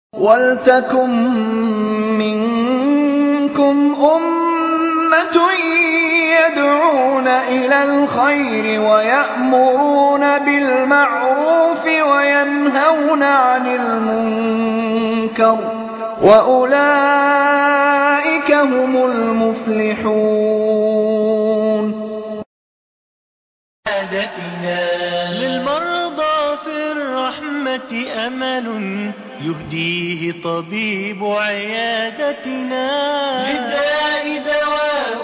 وَلْتَكُن مِّنكُمْ أُمَّةٌ يَدْعُونَ إِلَى الْخَيْرِ وَيَأْمُرُونَ بِالْمَعْرُوفِ وَيَنْهَوْنَ عَنِ الْمُنكَرِ ۚ وَأُولَٰئِكَ هُمُ الْمُفْلِحُونَ للمرضى في الرحمة أمل يهديه طبيب عيادتنا للداء دواء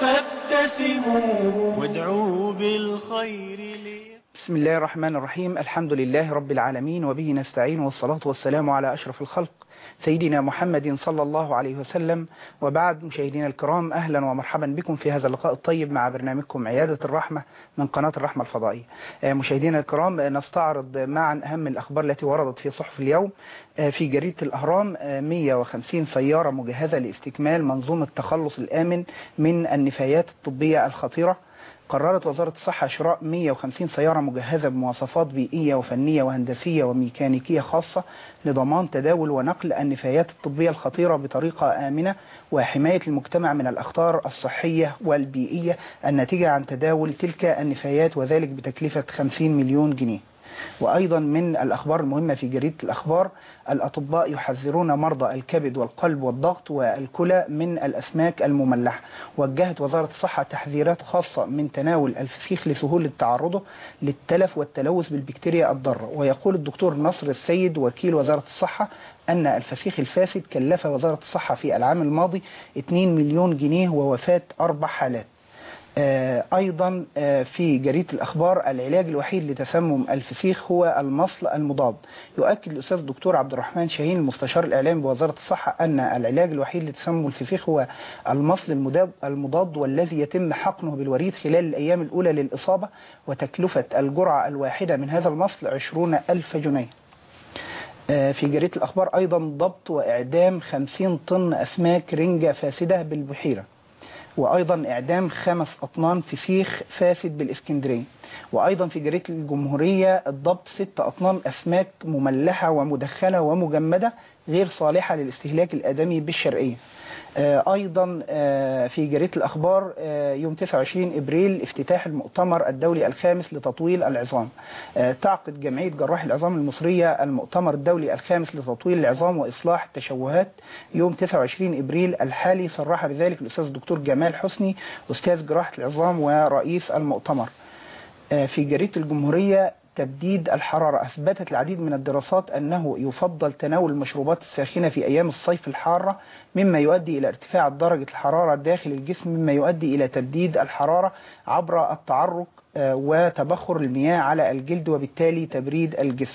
فابتسموا وادعوا بالخير لي بسم الله الرحمن الرحيم الحمد لله رب العالمين وبه نستعين والصلاة والسلام على أشرف الخلق سيدنا محمد صلى الله عليه وسلم وبعد مشاهدينا الكرام أهلا ومرحبا بكم في هذا اللقاء الطيب مع برنامجكم عيادة الرحمة من قناة الرحمة الفضائية مشاهدينا الكرام نستعرض معا أهم الأخبار التي وردت في صحف اليوم في جريدة الأهرام 150 سيارة مجهزة لاستكمال منظومة التخلص الآمن من النفايات الطبية الخطيرة قررت وزارة الصحة شراء 150 سيارة مجهزة بمواصفات بيئية وفنية وهندسية وميكانيكية خاصة لضمان تداول ونقل النفايات الطبية الخطيرة بطريقة آمنة وحماية المجتمع من الأخطار الصحية والبيئية الناتجة عن تداول تلك النفايات وذلك بتكلفة 50 مليون جنيه وأيضا من الأخبار المهمة في جريدة الأخبار الأطباء يحذرون مرضى الكبد والقلب والضغط والكلى من الأسماك المملحة وجهت وزارة الصحة تحذيرات خاصة من تناول الفسيخ لسهولة تعرضه للتلف والتلوث بالبكتيريا الضارة ويقول الدكتور نصر السيد وكيل وزارة الصحة أن الفسيخ الفاسد كلف وزارة الصحة في العام الماضي 2 مليون جنيه ووفاة أربع حالات أيضا في جريدة الأخبار العلاج الوحيد لتسمم الفسيخ هو المصل المضاد يؤكد الأستاذ الدكتور عبد الرحمن شاهين المستشار الإعلامي بوزارة الصحة أن العلاج الوحيد لتسمم الفسيخ هو المصل المضاد, المضاد والذي يتم حقنه بالوريد خلال الأيام الأولى للإصابة وتكلفة الجرعة الواحدة من هذا المصل 20 ألف جنيه في جريدة الأخبار أيضا ضبط وإعدام 50 طن أسماك رنجة فاسدة بالبحيرة وأيضا إعدام خمس أطنان فسيخ فاسد بالإسكندرية وأيضا في جريدة الجمهورية الضبط ست أطنان أسماك مملحة ومدخنة ومجمدة غير صالحة للاستهلاك الآدمي بالشرقية أيضا في جريدة الأخبار يوم 29 إبريل افتتاح المؤتمر الدولي الخامس لتطويل العظام تعقد جمعية جراح العظام المصرية المؤتمر الدولي الخامس لتطويل العظام وإصلاح التشوهات يوم 29 إبريل الحالي صرح بذلك الأستاذ الدكتور جمال حسني أستاذ جراحة العظام ورئيس المؤتمر في جريدة الجمهورية تبديد الحرارة أثبتت العديد من الدراسات أنه يفضل تناول المشروبات الساخنة في أيام الصيف الحارة مما يؤدي إلى ارتفاع درجة الحرارة داخل الجسم مما يؤدي إلى تبديد الحرارة عبر التعرق وتبخر المياه على الجلد وبالتالي تبريد الجسم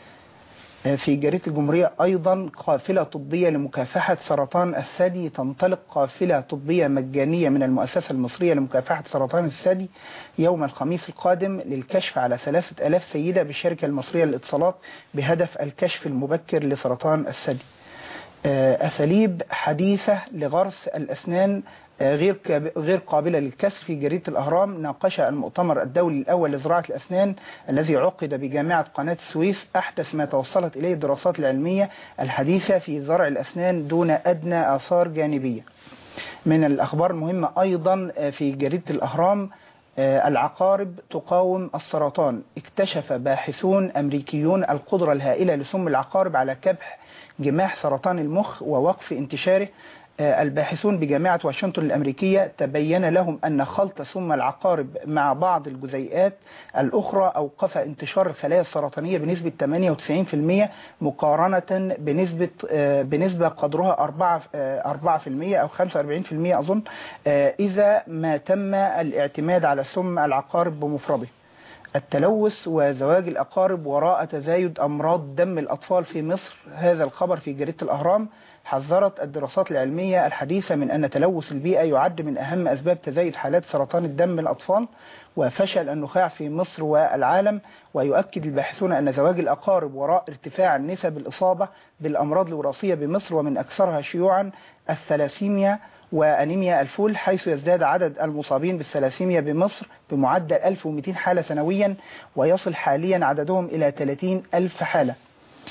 في جريدة الجمهورية أيضا قافلة طبية لمكافحة سرطان الثدي تنطلق قافلة طبية مجانية من المؤسسة المصرية لمكافحة سرطان الثدي يوم الخميس القادم للكشف على ثلاثة ألاف سيدة بالشركة المصرية للاتصالات بهدف الكشف المبكر لسرطان الثدي أساليب حديثة لغرس الأسنان غير غير قابلة للكسر في جريدة الأهرام ناقش المؤتمر الدولي الأول لزراعة الأسنان الذي عقد بجامعة قناة السويس أحدث ما توصلت إليه الدراسات العلمية الحديثة في زرع الأسنان دون أدنى آثار جانبية من الأخبار المهمة أيضا في جريدة الأهرام العقارب تقاوم السرطان اكتشف باحثون أمريكيون القدرة الهائلة لسم العقارب على كبح جماح سرطان المخ ووقف انتشاره الباحثون بجامعة واشنطن الأمريكية تبين لهم أن خلط سم العقارب مع بعض الجزيئات الأخرى أوقف انتشار الخلايا السرطانية بنسبة 98% مقارنة بنسبة بنسبة قدرها 4 4% أو 45% أظن إذا ما تم الاعتماد على سم العقارب بمفرده التلوث وزواج الأقارب وراء تزايد أمراض دم الأطفال في مصر هذا الخبر في جريدة الأهرام حذرت الدراسات العلمية الحديثة من أن تلوث البيئة يعد من أهم أسباب تزايد حالات سرطان الدم الأطفال وفشل النخاع في مصر والعالم ويؤكد الباحثون أن زواج الأقارب وراء ارتفاع نسب الإصابة بالأمراض الوراثية بمصر ومن أكثرها شيوعا الثلاسيميا وأنيميا الفول حيث يزداد عدد المصابين بالثلاسيميا بمصر بمعدل 1200 حالة سنويا ويصل حاليا عددهم إلى 30 ألف حالة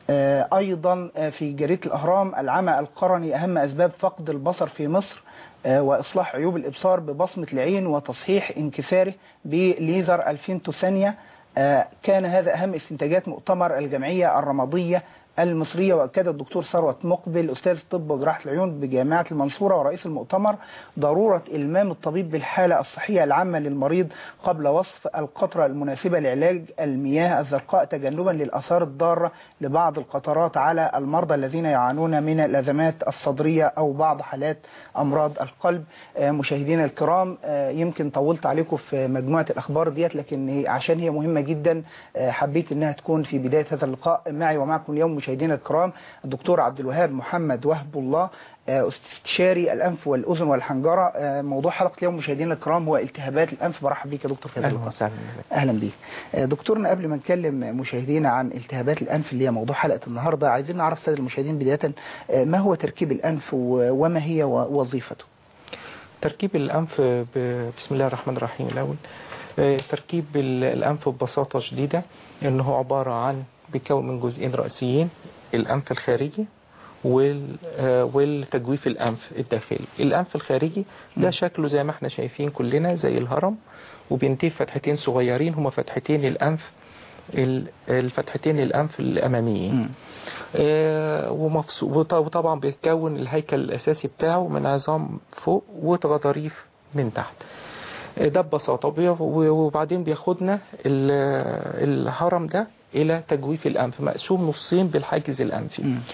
آه، أيضا آه، في جريدة الأهرام العمى القرني أهم أسباب فقد البصر في مصر آه، وإصلاح عيوب الإبصار ببصمة العين وتصحيح انكساره بليزر 2000 ثانية آه، كان هذا أهم استنتاجات مؤتمر الجمعية الرمادية المصرية وأكد الدكتور ثروت مقبل أستاذ طب وجراحة العيون بجامعة المنصورة ورئيس المؤتمر ضرورة إلمام الطبيب بالحالة الصحية العامة للمريض قبل وصف القطرة المناسبة لعلاج المياه الزرقاء تجنبا للآثار الضارة لبعض القطرات على المرضى الذين يعانون من الأزمات الصدرية أو بعض حالات أمراض القلب آه، مشاهدينا الكرام آه، يمكن طولت عليكم في مجموعة الأخبار ديت لكن هي- عشان هي مهمة جدا آه، حبيت إنها تكون في بداية هذا اللقاء معي ومعكم اليوم مشاهدينا الكرام الدكتور عبد الوهاب محمد وهب الله آه، استشاري الأنف والأذن والحنجرة آه، موضوع حلقة اليوم مشاهدينا الكرام هو التهابات الأنف برحب بيك يا دكتور في هذا اهلا اللقاء وسهلا اهلا بيك آه، دكتورنا قبل ما نكلم مشاهدينا عن التهابات الانف اللي هي موضوع حلقه النهارده عايزين نعرف ساده المشاهدين بدايه آه، ما هو تركيب الانف و- وما هي و- وظيفته تركيب الانف ب- بسم الله الرحمن الرحيم الاول آه، تركيب ال- الانف ببساطه شديده انه عباره عن بيكون من جزئين رئيسيين الانف الخارجي وال- آه، والتجويف الانف الداخلي الانف الخارجي ده شكله زي ما احنا شايفين كلنا زي الهرم وبينتهي فتحتين صغيرين هما فتحتين الانف ال- الفتحتين الانف الاماميين آه، ومفصو- وط- وطبعا بيتكون الهيكل الأساسي بتاعه من عظام فوق وغضاريف من تحت آه، ده ببساطة وبي- وبعدين بياخدنا ال- الهرم ده إلى تجويف الأنف مقسوم نصين بالحاجز الأنفي مم.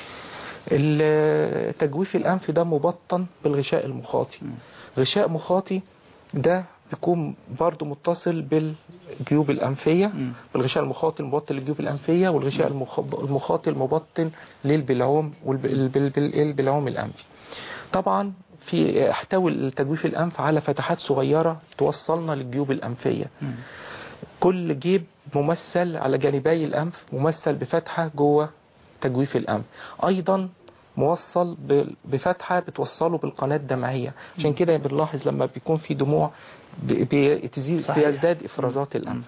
ال- تجويف الأنف ده مبطن بالغشاء المخاطي غشاء مخاطي ده بيكون برضو متصل بالجيوب الأنفية مم. بالغشاء المخاطي المبطن للجيوب الأنفية والغشاء المخ- المخاطي المبطن للبلعوم والبلعوم الأنفي طبعا في يحتوي التجويف الأنف على فتحات صغيرة توصلنا للجيوب الأنفية مم. كل جيب ممثل على جانبي الأنف ممثل بفتحة جوه تجويف الأنف أيضا موصل ب- بفتحة بتوصله بالقناة الدمعية عشان كده بنلاحظ لما بيكون في دموع ب- بتزيد صحيح. بيزداد إفرازات الأنف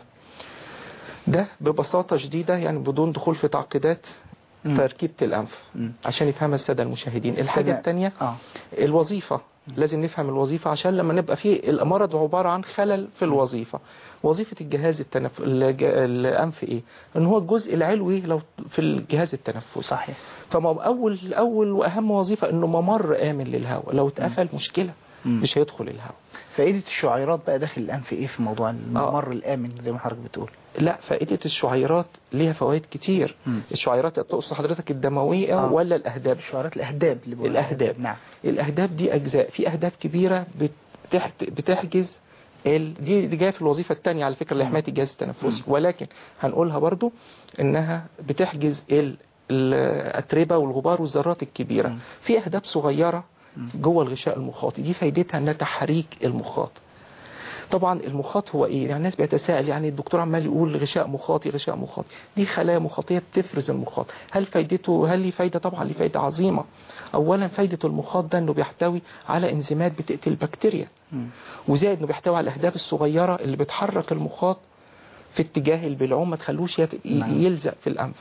ده ببساطة شديدة يعني بدون دخول في تعقيدات مم. تركيبة الأنف مم. عشان يفهمها السادة المشاهدين الحاجة حاجة- الثانية اه الوظيفة لازم نفهم الوظيفة عشان لما نبقى في المرض عبارة عن خلل في الوظيفة وظيفة الجهاز التنف... الج- الأنف إيه؟ إن هو الجزء العلوي لو في الجهاز التنفسي صحيح فما أول أول وأهم وظيفة إنه ممر آمن للهواء لو اتقفل مشكلة مم. مش هيدخل الهواء فائده الشعيرات بقى داخل الانف ايه في موضوع الممر الامن زي ما حضرتك بتقول لا فائدة الشعيرات ليها فوائد كتير مم. الشعيرات تقصد حضرتك الدموية آه. ولا الأهداب الشعيرات الاهداب اللي بقول الأهداب. نعم الأهداب دي أجزاء في أهداب كبيرة بتحت... بتحجز ال... دي دي جايه في الوظيفة الثانية على فكرة لحماية الجهاز التنفسي ولكن هنقولها برضو إنها بتحجز ال... الأتربة والغبار والذرات الكبيرة مم. في أهداب صغيرة جوه الغشاء المخاطي دي فايدتها إنها تحريك المخاط طبعا المخاط هو ايه يعني الناس بيتساءل يعني الدكتور عمال يقول غشاء مخاطي غشاء مخاطي دي خلايا مخاطيه بتفرز المخاط هل فايدته هل ليه فايده طبعا ليه فايده عظيمه اولا فايده المخاط ده انه بيحتوي على انزيمات بتقتل البكتيريا مم. وزائد انه بيحتوي على الاهداب الصغيره اللي بتحرك المخاط في اتجاه البلعوم ما تخلوش يت- نعم. يلزق في الانف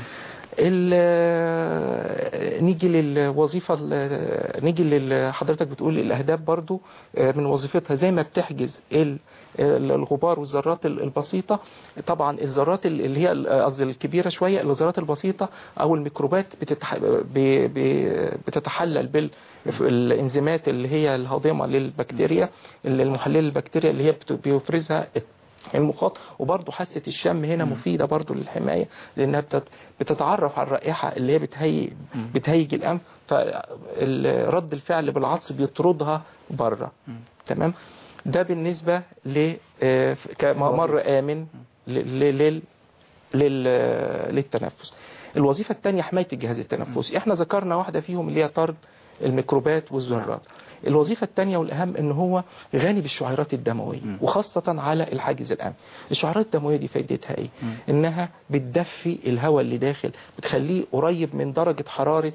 ال- نيجي للوظيفة ال- نيجي لل- حضرتك بتقول الأهداف برضو آه، من وظيفتها زي ما بتحجز ال- الغبار والذرات ال- البسيطة طبعا الذرات ال- اللي هي ال- قصدي الكبيرة شوية الذرات البسيطة أو الميكروبات بتتح... ب... ب... بتتحلل بالإنزيمات اللي هي الهاضمة للبكتيريا اللي المحللة للبكتيريا اللي هي بت- بيفرزها المخاط وبرضه حاسة الشم هنا مفيدة برضه للحماية لأنها بتت- بتتعرف على الرائحة اللي هي بتهيج بتهيج الأنف فرد الفعل بالعطس بيطردها بره تمام ده بالنسبة ل آه، كممر آمن ل- ل- لل لل- للتنفس الوظيفة الثانية حماية الجهاز التنفسي احنا ذكرنا واحدة فيهم اللي هي طرد الميكروبات والذرات الوظيفة الثانية والأهم ان هو غني بالشعيرات الدموية وخاصة على الحاجز الأنفي الشعيرات الدموية دي فايدتها ايه انها بتدفي الهواء اللي داخل بتخليه قريب من درجة حرارة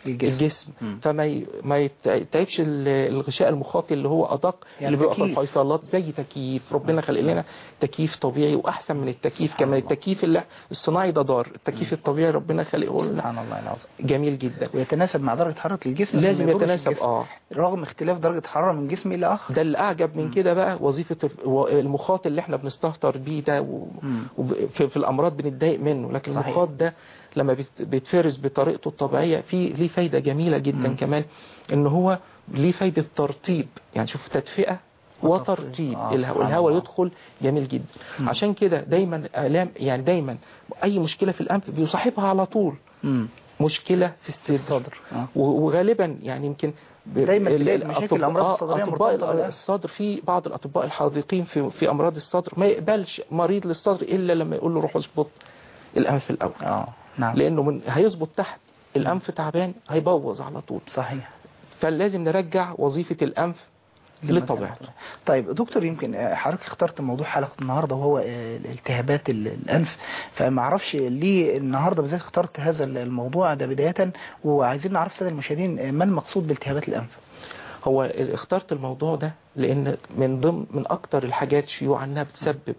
الجسم. الجسم مم. فما ي... ما يت- يتعبش ال- الغشاء المخاطي اللي هو ادق يعني اللي بيبقى في تكييف. الفيصلات زي تكييف ربنا خلق لنا تكييف طبيعي واحسن من التكييف كمان الله. التكييف اللي الصناعي ده ضار التكييف الطبيعي ربنا خلقه لنا سبحان الله العظيم جميل جدا ويتناسب مع درجة حرارة الجسم لازم ما يضرش يتناسب الجسم. اه رغم اختلاف درجة حرارة من جسم إلى آخر ده اللي اعجب من كده بقى وظيفه الف- و- المخاط اللي احنا بنستهتر بيه ده و... مم. وب- في, في الامراض بنتضايق منه لكن صحيح. المخاط ده لما بيت- بيتفرز بطريقته الطبيعيه في ليه فايده جميله جدا مم. كمان ان هو ليه فايده ترطيب يعني شوف تدفئه وترطيب. وترطيب آه، الهواء سبحان الهواء الله. يدخل جميل جدا مم. عشان كده دايما الام يعني دايما اي مشكله في الانف بيصاحبها على طول مم. مشكله في الصدر الصدر آه. و- وغالبا يعني يمكن ب- دايما ال- تلاقي المشاكل الأطباء- الأمراض آه، الصدرية اطباء مرتبطة بالأنف. الصدر في بعض الاطباء الحاذقين في في امراض الصدر ما يقبلش مريض للصدر الا لما يقول له روح اظبط الانف الاول آه نعم لانه من هيظبط تحت الانف تعبان هيبوظ على طول صحيح فلازم نرجع وظيفه الانف لطبيعته طيب دكتور يمكن آه، حضرتك اخترت موضوع حلقة النهاردة وهو آه، الالتهابات ال- الأنف فما اعرفش ليه النهاردة بالذات اخترت هذا الموضوع ده بداية وعايزين نعرف سادة المشاهدين آه، ما المقصود بالتهابات الأنف هو ال- اخترت الموضوع ده لان من ضمن من اكتر الحاجات شيوعا انها بتسبب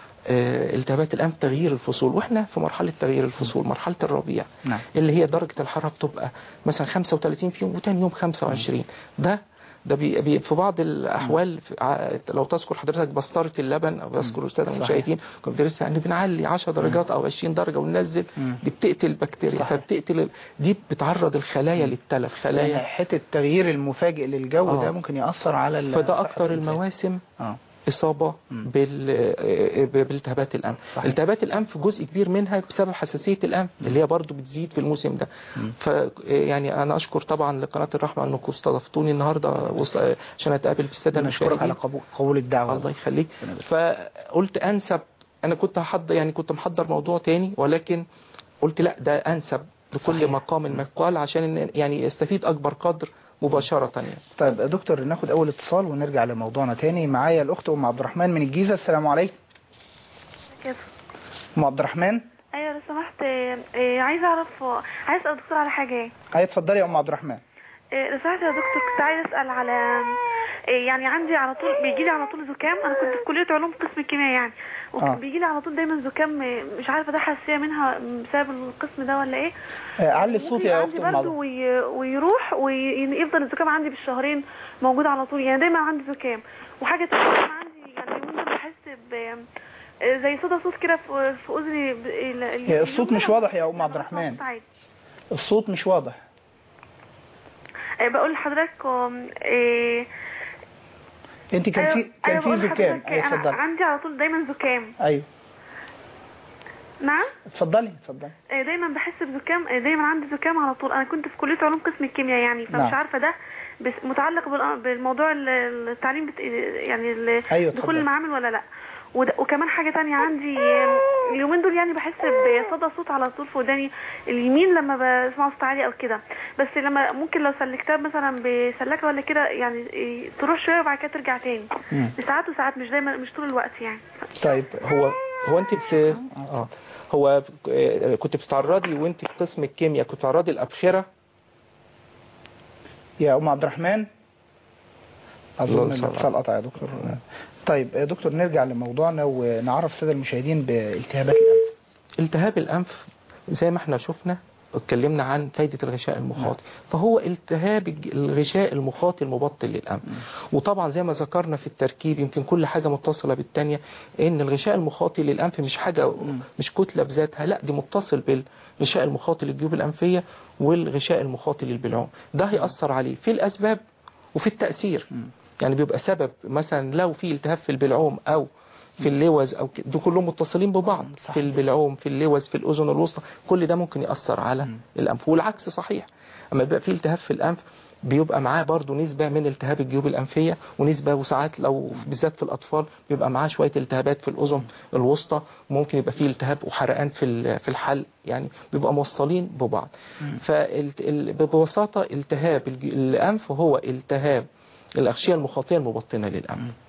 آه، التهابات الانف تغيير الفصول واحنا في مرحله تغيير الفصول مرحله الربيع نعم اللي هي درجه الحراره بتبقى مثلا 35 في يوم وتاني يوم 25 ده ده بي بي في بعض الاحوال في ع- لو تذكر حضرتك بسطره اللبن او يذكر الساده صحيح. المشاهدين كنا بندرسها ان بنعلي 10 درجات او 20 درجه وننزل مم. دي بتقتل البكتيريا صحيح. فبتقتل ال- دي بتعرض الخلايا للتلف يعني خلايا حتة التغيير المفاجئ للجو آه. ده ممكن يأثر على ال- فده صحة اكتر الإنسان. المواسم اه إصابة مم. بال- آه، بالتهابات الأنف صحيح. التهابات الأنف جزء كبير منها بسبب حساسية الأنف اللي هي برضو بتزيد في الموسم ده مم. ف يعني أنا أشكر طبعا لقناة الرحمة أنكم استضفتوني النهاردة وص- آه، عشان أتقابل في السادة نشكرك على المشاهدين قبول, قبول الدعوة الله يخليك ربنا يبارك. فقلت أنسب أنا كنت هحضر يعني كنت محضر موضوع تاني ولكن قلت لا ده أنسب لكل صحيح. مقام مقال عشان يعني يستفيد أكبر قدر مباشرة يعني طيب يا دكتور ناخد اول اتصال ونرجع لموضوعنا تاني معايا الاخت ام عبد الرحمن من الجيزه السلام عليكم كده ام عبد الرحمن ايوه لو سمحت آه، آه، عايزه اعرف آه، عايز اسال الدكتور على حاجه اي اتفضلي يا ام عبد الرحمن آه، لو سمحت يا دكتور كنت عايزه اسال على آه، يعني عندي على طول بيجي لي على طول زكام انا كنت في كليه علوم قسم الكيمياء يعني آه. وكان بيجي لي على طول دايما زكام آه، مش عارفه ده حساسيه منها بسبب القسم ده ولا ايه آه، علي الصوت ممكن يا يبقى اخت عندي ام عبد برضه وي... ويروح ويفضل الزكام عندي بالشهرين موجود على طول يعني دايما عندي زكام وحاجه تانية انا عندي يعني اليومين دول بحس ب آه، زي صدى صوت كده في في اذني ب- ال- ال- هي الصوت مش اليومين واضح يا أم دول عبد أنا بسمع الرحمن. صوت عادي. الصوت مش واضح آه، بقول لحضرتك آم، آه، انت كان أيوة- في كان أيوة في بقول زكام لحضرتك اي انا اتفضلي عندي على طول دايما زكام ايوه نعم اتفضلي اتفضلي آه، دايما بحس بزكام آه، دايما عندي زكام على طول انا كنت في كليه علوم قسم الكيمياء يعني فمش نعم. عارفه ده بس متعلق بالأ- بالموضوع ال- التعليم بت... يعني ال- أيوة، دخول اتفضل. المعامل ولا لا وده وكمان حاجة تانية عندي آم، اليومين دول يعني بحس بصدى صوت على طول في وداني اليمين لما بسمع صوت عالي او كده بس لما ممكن لو سلكتها مثلا بسلكة ولا كده يعني إيه، تروح شوية وبعد كده ترجع تاني مم. ساعات وساعات مش دايما مش طول الوقت يعني طيب هو هو انت بت... اه هو آه، كنت بتتعرضي وانت في قسم الكيمياء كنت بتتعرضي الابخره يا ام عبد الرحمن اظن الله يسلمك. الاتصال قطع يا دكتور طيب يا دكتور نرجع لموضوعنا ونعرف الساده المشاهدين بالتهابات الانف التهاب الانف زي ما احنا شفنا اتكلمنا عن فايدة الغشاء المخاطي فهو التهاب الج- الغشاء المخاطي المبطن للأنف وطبعا زي ما ذكرنا في التركيب يمكن كل حاجة متصلة بالتانية ان الغشاء المخاطي للأنف مش حاجة مش كتلة بذاتها لا دي متصل بالغشاء المخاطي للجيوب الأنفية والغشاء المخاطي للبلعوم ده هيأثر عليه في الأسباب وفي التأثير يعني بيبقى سبب مثلا لو في التهاب في البلعوم أو في اللوز او ك- دول كلهم متصلين ببعض صح. في البلعوم في اللوز في الاذن الوسطى كل ده ممكن ياثر على مم. الانف والعكس صحيح اما بيبقى في التهاب في الانف بيبقى معاه برضه نسبة من التهاب الجيوب الأنفية ونسبة وساعات لو بالذات في الأطفال بيبقى معاه شوية التهابات في الأذن الوسطى ممكن يبقى فيه التهاب وحرقان في ال- في الحلق يعني بيبقى موصلين ببعض فببساطة التهاب الج- الأنف هو التهاب الأغشية المخاطية المبطنة للأنف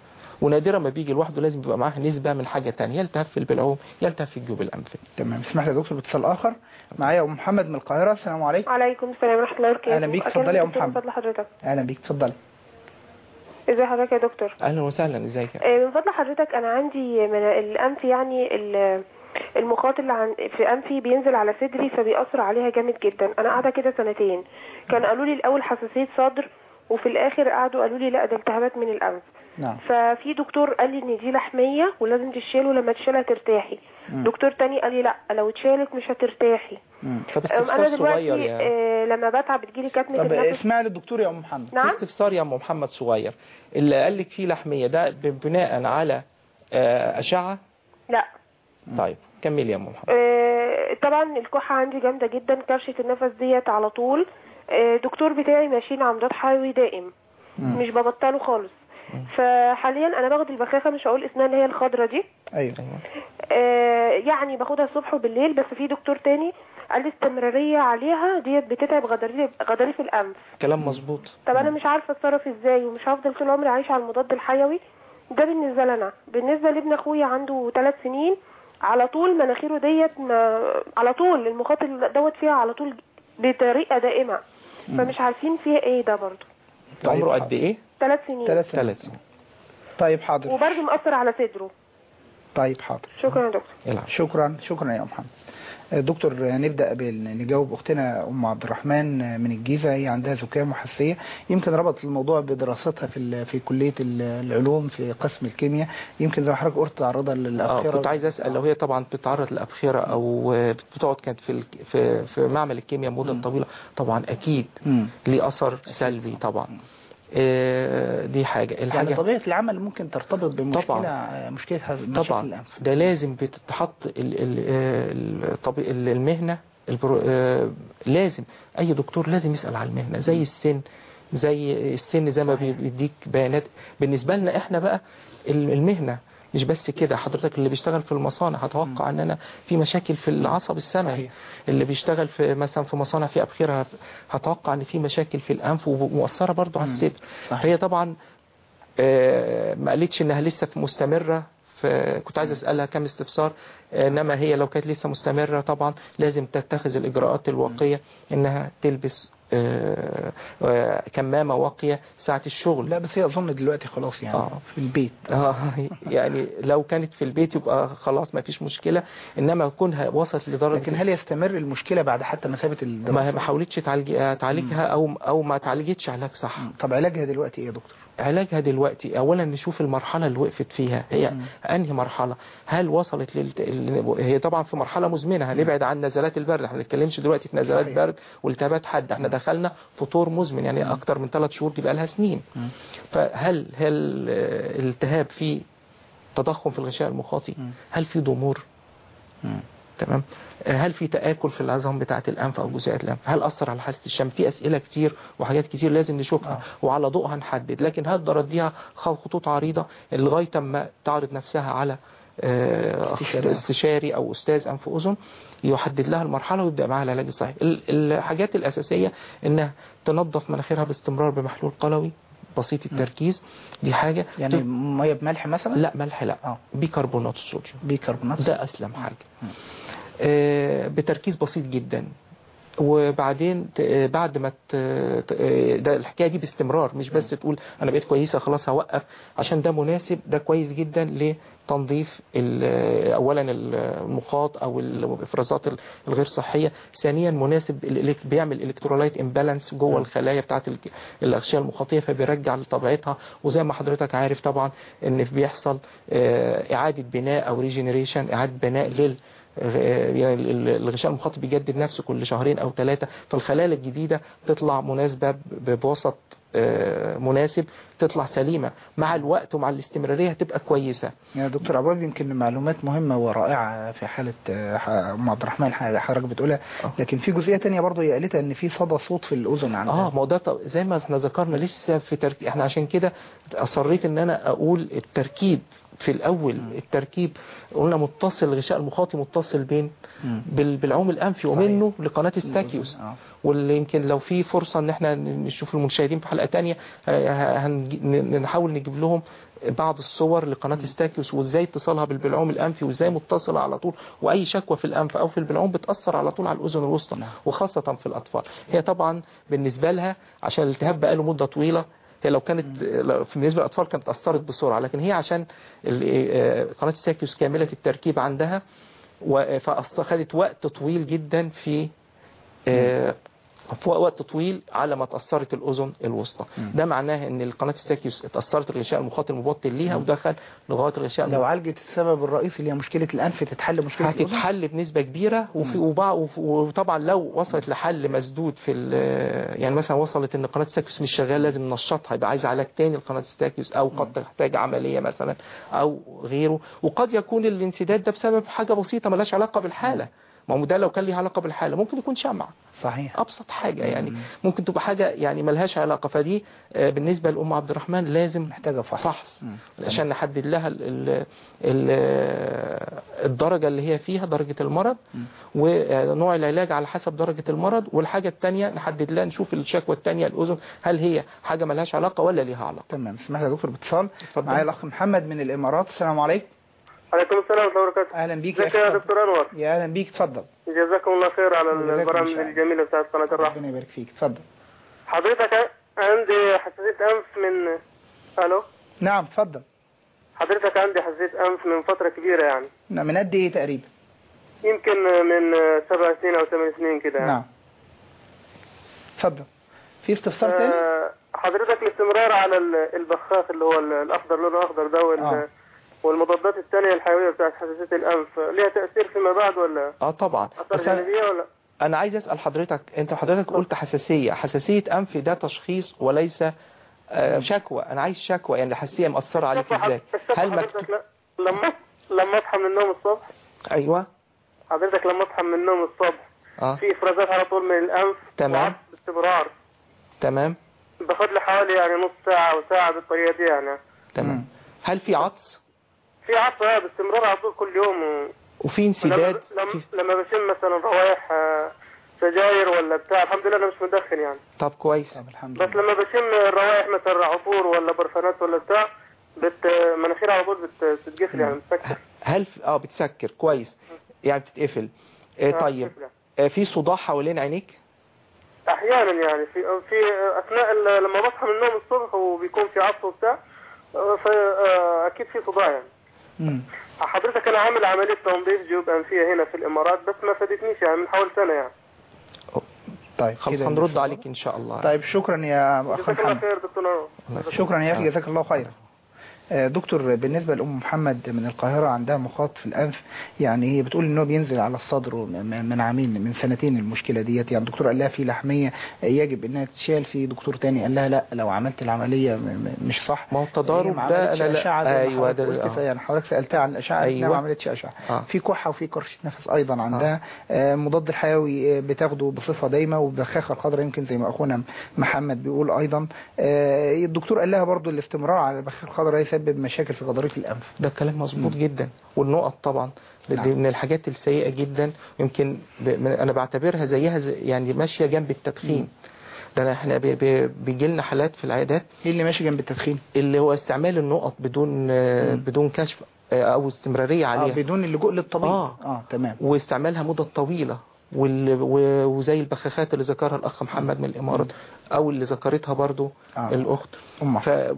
ونادرا ما بيجي لوحده لازم يبقى معاه نسبة من حاجة تانية يلتهب في البلعوم يلتهب في الجيوب الأنفية تمام اسمح لي يا دكتور باتصال اخر معايا ام محمد من القاهره السلام عليكم عليكم السلام ورحمة الله وبركاته أهلا بيك. أكلم اتفضلي يا أم دكتور من محمد. فضل حضرتك اهلا بيك اتفضلي ازي حضرتك يا دكتور أهلا وسهلا ازيك آه، من فضل حضرتك أنا عندي من الأنف يعني ال- المخاط اللي عن في أنفي بينزل على صدري فبيأثر عليها جامد جدا أنا قاعدة كده سنتين كان قالوا لي الأول حساسية صدر وفي الآخر قعدوا قالوا لي لا ده التهابات من الأنف نعم ففي دكتور قال لي ان دي لحميه ولازم تشيل ولما تشيلها ترتاحي مم. دكتور تاني قال لي لا لو اتشالت مش هترتاحي مم. طب أم، انا استفسار صغير دلوقتي يا آه لما بتعب بتجيلي كتمه طب النفس اسمعي للدكتور يا ام محمد نعم استفسار يا أم محمد صغير اللي قال لك فيه لحمية ده ب- بناء على آه، أشعة لا طيب كملي يا أم محمد آه طبعا الكحه عندي جامده جدا كرشه النفس ديت على طول آه دكتور بتاعي ماشيين عمودات حيوي دائم مم. مش ببطله خالص فحاليا انا باخد البخاخه مش هقول اسمها اللي هي الخضره دي ايوه أيوة. آه يعني باخدها الصبح وبالليل بس في دكتور تاني قال لي استمراريه عليها ديت بتتعب غضاريف غضاريف الانف كلام مظبوط طب انا مش عارفه اتصرف ازاي ومش هفضل طول عمري عايشه على المضاد الحيوي ده بالنسبه لنا بالنسبه لابن اخويا عنده ثلاث سنين على طول مناخيره ديت ما على طول المخاط اللي دوت فيها على طول بطريقه دائمه فمش عارفين فيها ايه ده برضه طيب، عمره حاضر. قد إيه؟ ثلاث سنين ثلاث سنين ثلاث سنين طيب حاضر وبرضه مأثر على صدره طيب حاضر شكرا يا دكتور العب شكرا شكرا يا محمد دكتور نبدأ بنجاوب أختنا أم عبد الرحمن من الجيزة هي عندها زكام وحساسية يمكن ربط الموضوع بدراستها في ال- في كلية ال- العلوم في قسم الكيمياء يمكن زي ما حضرتك قلت تعرضها اه للأبخرة كنت عايز اسال لو هي طبعا بتتعرض لابخره او بتقعد كانت في الك- في في معمل الكيمياء مده طويله طبعا اكيد مم. ليه اثر سلبي طبعا آه، دي حاجه يعني الحاجه طبيعة العمل ممكن ترتبط بمشكلة طبعاً. مشكلة مشاكل طبعا الأنف ده لازم بتتحط ال- ال- آه، الطبي- ال- المهنه البرو... آه، لازم اي دكتور لازم يسال على المهنه زي السن زي السن زي ما بي- بيديك بيانات بالنسبه لنا احنا بقى ال- المهنه مش بس كده حضرتك اللي بيشتغل في المصانع هتوقع ان انا في مشاكل في العصب السمعي صحيح. اللي بيشتغل في مثلا في مصانع في ابخره هتوقع ان في مشاكل في الانف ومؤثره برضو على مم. الصدر صحيح. هي طبعا آه، ما قالتش انها لسه في مستمره فكنت عايز اسالها كم استفسار آه، انما هي لو كانت لسه مستمره طبعا لازم تتخذ الاجراءات الواقيه انها تلبس آه، آه، كمامه واقيه ساعه الشغل لا بس هي أظن دلوقتي خلاص يعني آه. في البيت آه، يعني لو كانت في البيت يبقى خلاص ما فيش مشكله انما كونها وصلت لدرجه لكن هل يستمر المشكلة بعد حتى مسافة ما الدراسة ما حاولتش تعالج تعالجها او او ما تعالجتش علاج صح مم. طب علاجها دلوقتي ايه يا دكتور علاجها دلوقتي اولا نشوف المرحله اللي وقفت فيها هي مم. انهي مرحله هل وصلت لل... ال- هي طبعا في مرحله مزمنه هنبعد عن نزلات البرد احنا ما بنتكلمش دلوقتي في نزلات صحيح. برد والتهابات حاده احنا دخلنا في طور مزمن يعني اكتر من ثلاث شهور دي بقى لها سنين مم. فهل هل آه، الالتهاب في تضخم في الغشاء المخاطي مم. هل في ضمور مم. تمام آه، هل في تآكل في العظام بتاعة الأنف أو جزيئات الأنف هل أثر على حاسة الشم في أسئلة كتير وحاجات كتير لازم نشوفها آه. وعلى ضوءها نحدد لكن هقدر أديها خطوط عريضة لغاية ما تعرض نفسها على آه، استشاري. استشاري أو أستاذ أنف أذن يحدد لها المرحلة ويبدأ معاها العلاج الصحيح ال- الحاجات الأساسية إنها تنظف مناخيرها باستمرار بمحلول قلوي بسيط التركيز دي حاجة يعني ت- مية بملح مثلا لا ملح لا اه بيكربونات الصوديوم بيكربونات ده أسلم حاجة مم. آه، بتركيز بسيط جدا وبعدين ت- آه، بعد ما ت- ت- آه، ده الحكايه دي باستمرار مش بس تقول انا بقيت كويسه خلاص هوقف عشان ده مناسب ده كويس جدا لتنظيف ال- آه، اولا المخاط او الافرازات ال- الغير صحيه ثانيا مناسب الإلك- بيعمل الكترولايت امبالانس جوه الخلايا بتاعه ال- الاغشيه المخاطيه فبيرجع لطبيعتها وزي ما حضرتك عارف طبعا ان بيحصل آه، اعاده بناء او ريجنريشن اعاده بناء لل يعني ال- الغشاء المخاطي بيجدد نفسه كل شهرين او ثلاثة فالخلايا الجديدة تطلع مناسبة ب- بوسط آه، مناسب تطلع سليمة مع الوقت ومع الاستمرارية هتبقى كويسة يا دكتور عباب يمكن معلومات مهمة ورائعة في حالة آه، ح- أم عبد الرحمن ح- حضرتك بتقولها آه. لكن في جزئية تانية برضه هي قالتها إن في صدى صوت في الأذن عندها اه ما هو ده طب- زي ما احنا ذكرنا لسه في تركيب احنا عشان كده اصريت ان انا اقول التركيب في الاول التركيب قلنا متصل الغشاء المخاطي متصل بين مم. بال- بالعوم الانفي ومنه لقناه ستاكيوس آه. واللي يمكن لو في فرصه ان احنا نشوف المشاهدين في حلقه تانية آه، هنج- ن- نحاول نجيب لهم بعض الصور لقناه ستاكيوس وازاي اتصالها بالبلعوم الانفي وازاي متصله على طول واي شكوى في الانف او في البلعوم بتاثر على طول على الاذن الوسطى نعم. وخاصه في الاطفال هي طبعا بالنسبه لها عشان الالتهاب بقاله مده طويله هي لو كانت لو- بالنسبه للاطفال كانت اثرت بسرعه لكن هي عشان ال- آه، قناه ستاكيوس كامله التركيب عندها و- فاخذت وقت طويل جدا في آه، في وقت طويل على ما تأثرت الأذن الوسطى ده معناه ان القناة ستاكيوس اتأثرت الغشاء المخاطي المبطن ليها ودخل لغاية الغشاء لو عالجت السبب الرئيسي اللي هي مشكلة الأنف تتحل مشكلة الأذن هتتحل بنسبة كبيرة وفي وبع- وف- وطبعا لو وصلت لحل مسدود في ال- يعني مثلا وصلت ان قناة ستاكيوس مش شغال لازم ننشطها يبقى عايز علاج تاني لقناة ستاكيوس او قد تحتاج عملية مثلا او غيره وقد يكون الانسداد ده بسبب حاجة بسيطة ملهاش علاقة بالحالة ما هو ده لو كان ليه علاقة بالحالة ممكن يكون شمع صحيح ابسط حاجة يعني ممكن تبقى حاجة يعني ملهاش علاقة فدي آه، بالنسبة لأم عبد الرحمن لازم محتاجة فحص فحص مم. عشان نحدد لها ال ال ال الدرجة اللي هي فيها درجة المرض ونوع العلاج على حسب درجة المرض والحاجة التانية نحدد لها نشوف الشكوى التانية الأذن هل هي حاجة ملهاش علاقة ولا ليها علاقة تمام اسمح لي يا دكتور باتصال اتفضل. معايا الأخ محمد من الإمارات السلام عليكم عليكم السلام ورحمة الله وبركاته أهلا بيك يا ازيك يا أخي دكتور أنور يا أهلا بيك اتفضل جزاكم الله خير على جزاكم البرامج إن شاء الله. الجميلة بتاعت قناة الرحمة ربنا يبارك فيك اتفضل حضرتك عندي حساسية أنف من ألو نعم اتفضل حضرتك عندي حساسية أنف من فترة كبيرة يعني نعم، من قد إيه تقريبا يمكن من سبع سنين أو ثمان سنين كده يعني. نعم اتفضل في استفسار تاني آه، حضرتك الاستمرار على ال- البخاخ اللي هو ال- الأخضر لونه أخضر ده وال... آه. والمضادات الثانية الحيوية بتاعت حساسية الأنف ليها تأثير فيما بعد ولا اه طبعا أثر بس أنا- جانبية ولا انا عايز اسال حضرتك انت حضرتك قلت حساسيه حساسيه انف ده تشخيص وليس آه، شكوى انا عايز شكوى يعني الحساسيه مأثره عليك الشفا ازاي حض- الشفا هل حضرتك مكتوب لا- لما لما أصحى من النوم الصبح ايوه حضرتك لما أصحى من النوم الصبح اه في افرازات على طول من الانف تمام. وعطس باستمرار تمام باخد لي حوالي يعني نص ساعة او ساعة بالطريقة دي يعني مم. تمام هل في عطس في عطس آه، باستمرار على طول كل يوم و... وفي ولما انسداد لما, في... لما بشم مثلا روايح آه، سجاير ولا بتاع الحمد لله انا مش مدخن يعني طب كويس طب الحمد بس لله لما بشم الروايح مثلا عطور ولا برفانات ولا بتاع بت مناخيري على طول بت... بتتقفل يعني بتسكر هل في... اه بتسكر كويس يعني بتتقفل آه آه، طيب بتتقفل. آه في صداع حوالين عينيك احيانا يعني في في اثناء ال- لما بصحى من النوم الصبح وبيكون في عطس وبتاع آه، فا اكيد في صداع يعني مم. حضرتك انا عامل عمليه تنظيف جيوب انفيه هنا في الامارات بس ما فادتنيش يعني من حوالي سنه يعني طيب خلاص كده هنرد الناس- عليك ان شاء الله طيب شكرا يا أخ جزاك الله محمد خير دكتور نور شكرا يا أخي جزاك الله خيرا آه، دكتور بالنسبة لأم محمد من القاهرة عندها مخاط في الأنف يعني هي بتقول إنه بينزل على الصدر من من عامين من سنتين المشكلة ديت يعني الدكتور قال لها في لحمية يجب إنها تشال في دكتور تاني قال لها لا لو عملت العملية م- م- مش صح ما هو التضارب هي ما ده عملتش أنا لا- أشعة زي ما أيوة حضرتك ده- قلت آه. يعني حضرتك سألتها عن الأشعة أيوة. أيوة. ما عملتش أشعة آه. في كحة وفي كرشة نفس أيضا عندها آه، مضاد الحيوي آه، بتاخده بصفة دايمة والبخاخة الخضراء يمكن زي ما أخونا محمد بيقول أيضا آه، الدكتور قال لها برضو الاستمرار على البخاخة الخضراء يسبب مشاكل في غضاريف الأنف ده كلام مظبوط جدا والنقط طبعا دي نعم. من الحاجات السيئة جدا يمكن ب... من- انا بعتبرها زيها زي يعني ماشية جنب التدخين ده أنا- احنا بيجي لنا حالات في العيادات ايه اللي ماشي جنب التدخين اللي هو استعمال النقط بدون آه، مم. بدون كشف آه، او استمرارية اه عليها بدون اللجوء للطبيب آه. اه تمام واستعمالها مدة طويلة وال... و- وزي البخاخات اللي ذكرها الأخ محمد من الإمارات أو اللي ذكرتها برضو آه. الأخت أم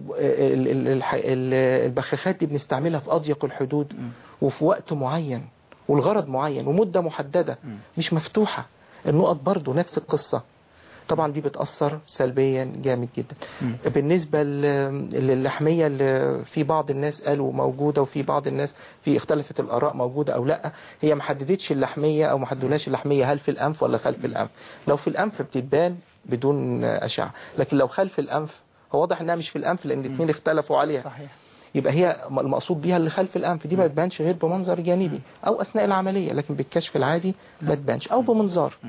فالبخاخات دي بنستعملها في أضيق الحدود وفي وقت معين والغرض معين ومدة محددة مم. مش مفتوحة النقط برضو نفس القصة طبعا دي بتأثر سلبيا جامد جدا مم. بالنسبة ل- للحمية اللي في بعض الناس قالوا موجودة وفي بعض الناس في اختلفت الآراء موجودة أو لا هي ما حددتش اللحمية أو ما حددولاش اللحمية هل في الأنف ولا خلف الأنف لو في الأنف بتتبان بدون أشعة لكن لو خلف الأنف هو واضح إنها مش في الأنف لأن الاثنين اختلفوا عليها صحيح يبقى هي المقصود بيها اللي خلف الأنف دي ما تبانش غير بمنظر جانبي أو أثناء العملية لكن بالكشف العادي ما تبانش أو بمنظار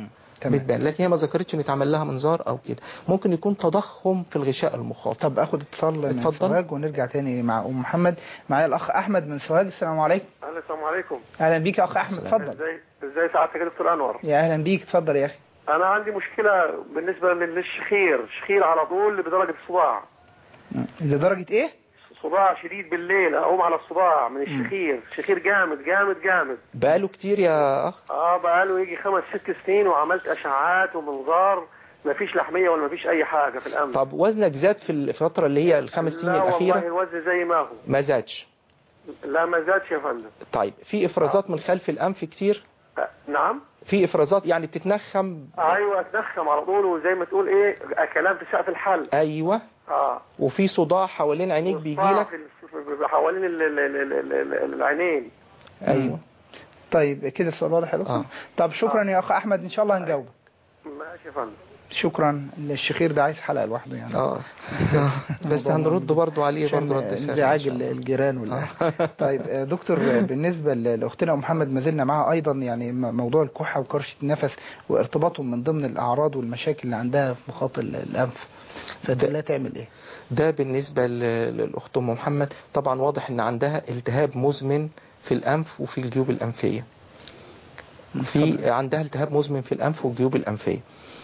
تمام. بتبان لكن هي ما ذكرتش ان يتعمل لها منظار او كده ممكن يكون تضخم في الغشاء المخاطي طب اخد اتصال من اتفضل. سوهاج ونرجع تاني مع ام محمد معايا الاخ احمد من سوهاج السلام عليكم أهلا السلام عليكم اهلا بيك يا اخ احمد السلام. اتفضل ازاي ازاي سعادتك يا دكتور انور يا اهلا بيك اتفضل يا اخي انا عندي مشكله بالنسبه للشخير شخير على طول بدرجه الصداع لدرجة ايه صداع شديد بالليل اقوم على الصداع من الشخير شخير جامد جامد جامد بقاله كتير يا اخ اه بقاله يجي خمس ست سنين وعملت اشعاعات ومنظار مفيش لحميه ولا مفيش اي حاجه في الامن طب وزنك زاد في الفترة اللي هي الخمس سنين لا والله الأخيرة الوزن زي ما هو ما زادش لا ما زادش يا فندم طيب في افرازات من خلف الانف كتير آه، نعم في افرازات يعني بتتنخم ايوه اتنخم على طول وزي ما تقول ايه كلام في سقف الحل ايوه اه وفي صداع حوالين عينيك بيجي وصداع لك في ال- في- حوالين ال- ال- ال- ال- ال- العينين ايوه طيب كده السؤال واضح يا دكتور آه. طب شكرا يا اخ احمد ان شاء الله هنجاوبك ماشي يا فندم شكرا الشخير ده عايز حلقة لوحده يعني اه بس هنرد برضو عليه عشان برضو رد سريع إن انزعاج شاء الله. الجيران ولا آه. طيب آه، دكتور آه، بالنسبة ل- لأختنا أم محمد ما زلنا معاها أيضا يعني م- موضوع الكحة وكرشة النفس وارتباطهم من ضمن الأعراض والمشاكل اللي عندها في مخاط ال- الأنف فتقول تعمل إيه؟ ده بالنسبة ل- للأخت أم محمد طبعا واضح ان عندها التهاب مزمن في الأنف وفي الجيوب الأنفية في عندها التهاب مزمن في الأنف والجيوب الأنفية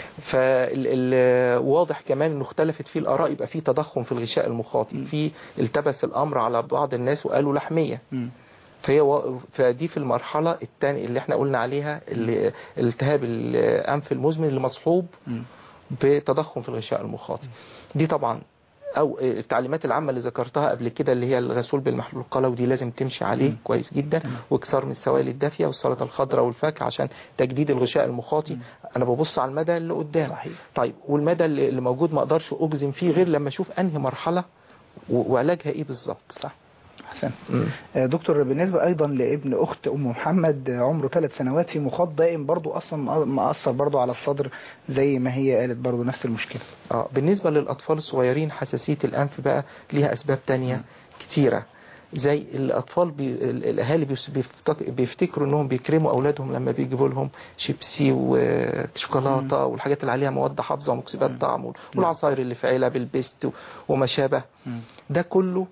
فواضح كمان انه اختلفت فيه الآراء يبقى في تضخم في الغشاء المخاطي في التبس الأمر على بعض الناس وقالوا لحمية مم. فهي و... فدي في المرحلة الثانية اللي احنا قلنا عليها اللي التهاب الأنف المزمن اللي مصحوب مم. بتضخم في الغشاء المخاطي دي طبعا او التعليمات العامة اللي ذكرتها قبل كده اللي هي الغسول بالمحلول القلوي دي لازم تمشي عليه كويس جدا واكثار من السوائل الدافية والسلطة الخضراء والفاكهة عشان تجديد الغشاء المخاطي انا ببص على المدى اللي قدام صحيح. طيب والمدى اللي اللي موجود ما اقدرش اجزم فيه غير لما اشوف انهي مرحلة و- وعلاجها ايه بالظبط صح أحسن مم. آه، دكتور بالنسبة أيضا لابن أخت أم محمد آه، عمره ثلاث سنوات في مخاط دائم برضو أصلا مأثر برضو على الصدر زي ما هي قالت برضو نفس المشكلة اه بالنسبة للأطفال الصغيرين حساسية الأنف بقى ليها أسباب تانية كتيرة زي الأطفال بي... ال- الأهالي بيس- بيفتك... بيفتكروا إنهم بيكرموا أولادهم لما بيجيبوا لهم شيبسي وشوكولاتة والحاجات اللي عليها مواد حافظة ومكسبات طعم وال- والعصاير اللي في علب البيست و- وما شابه ده كله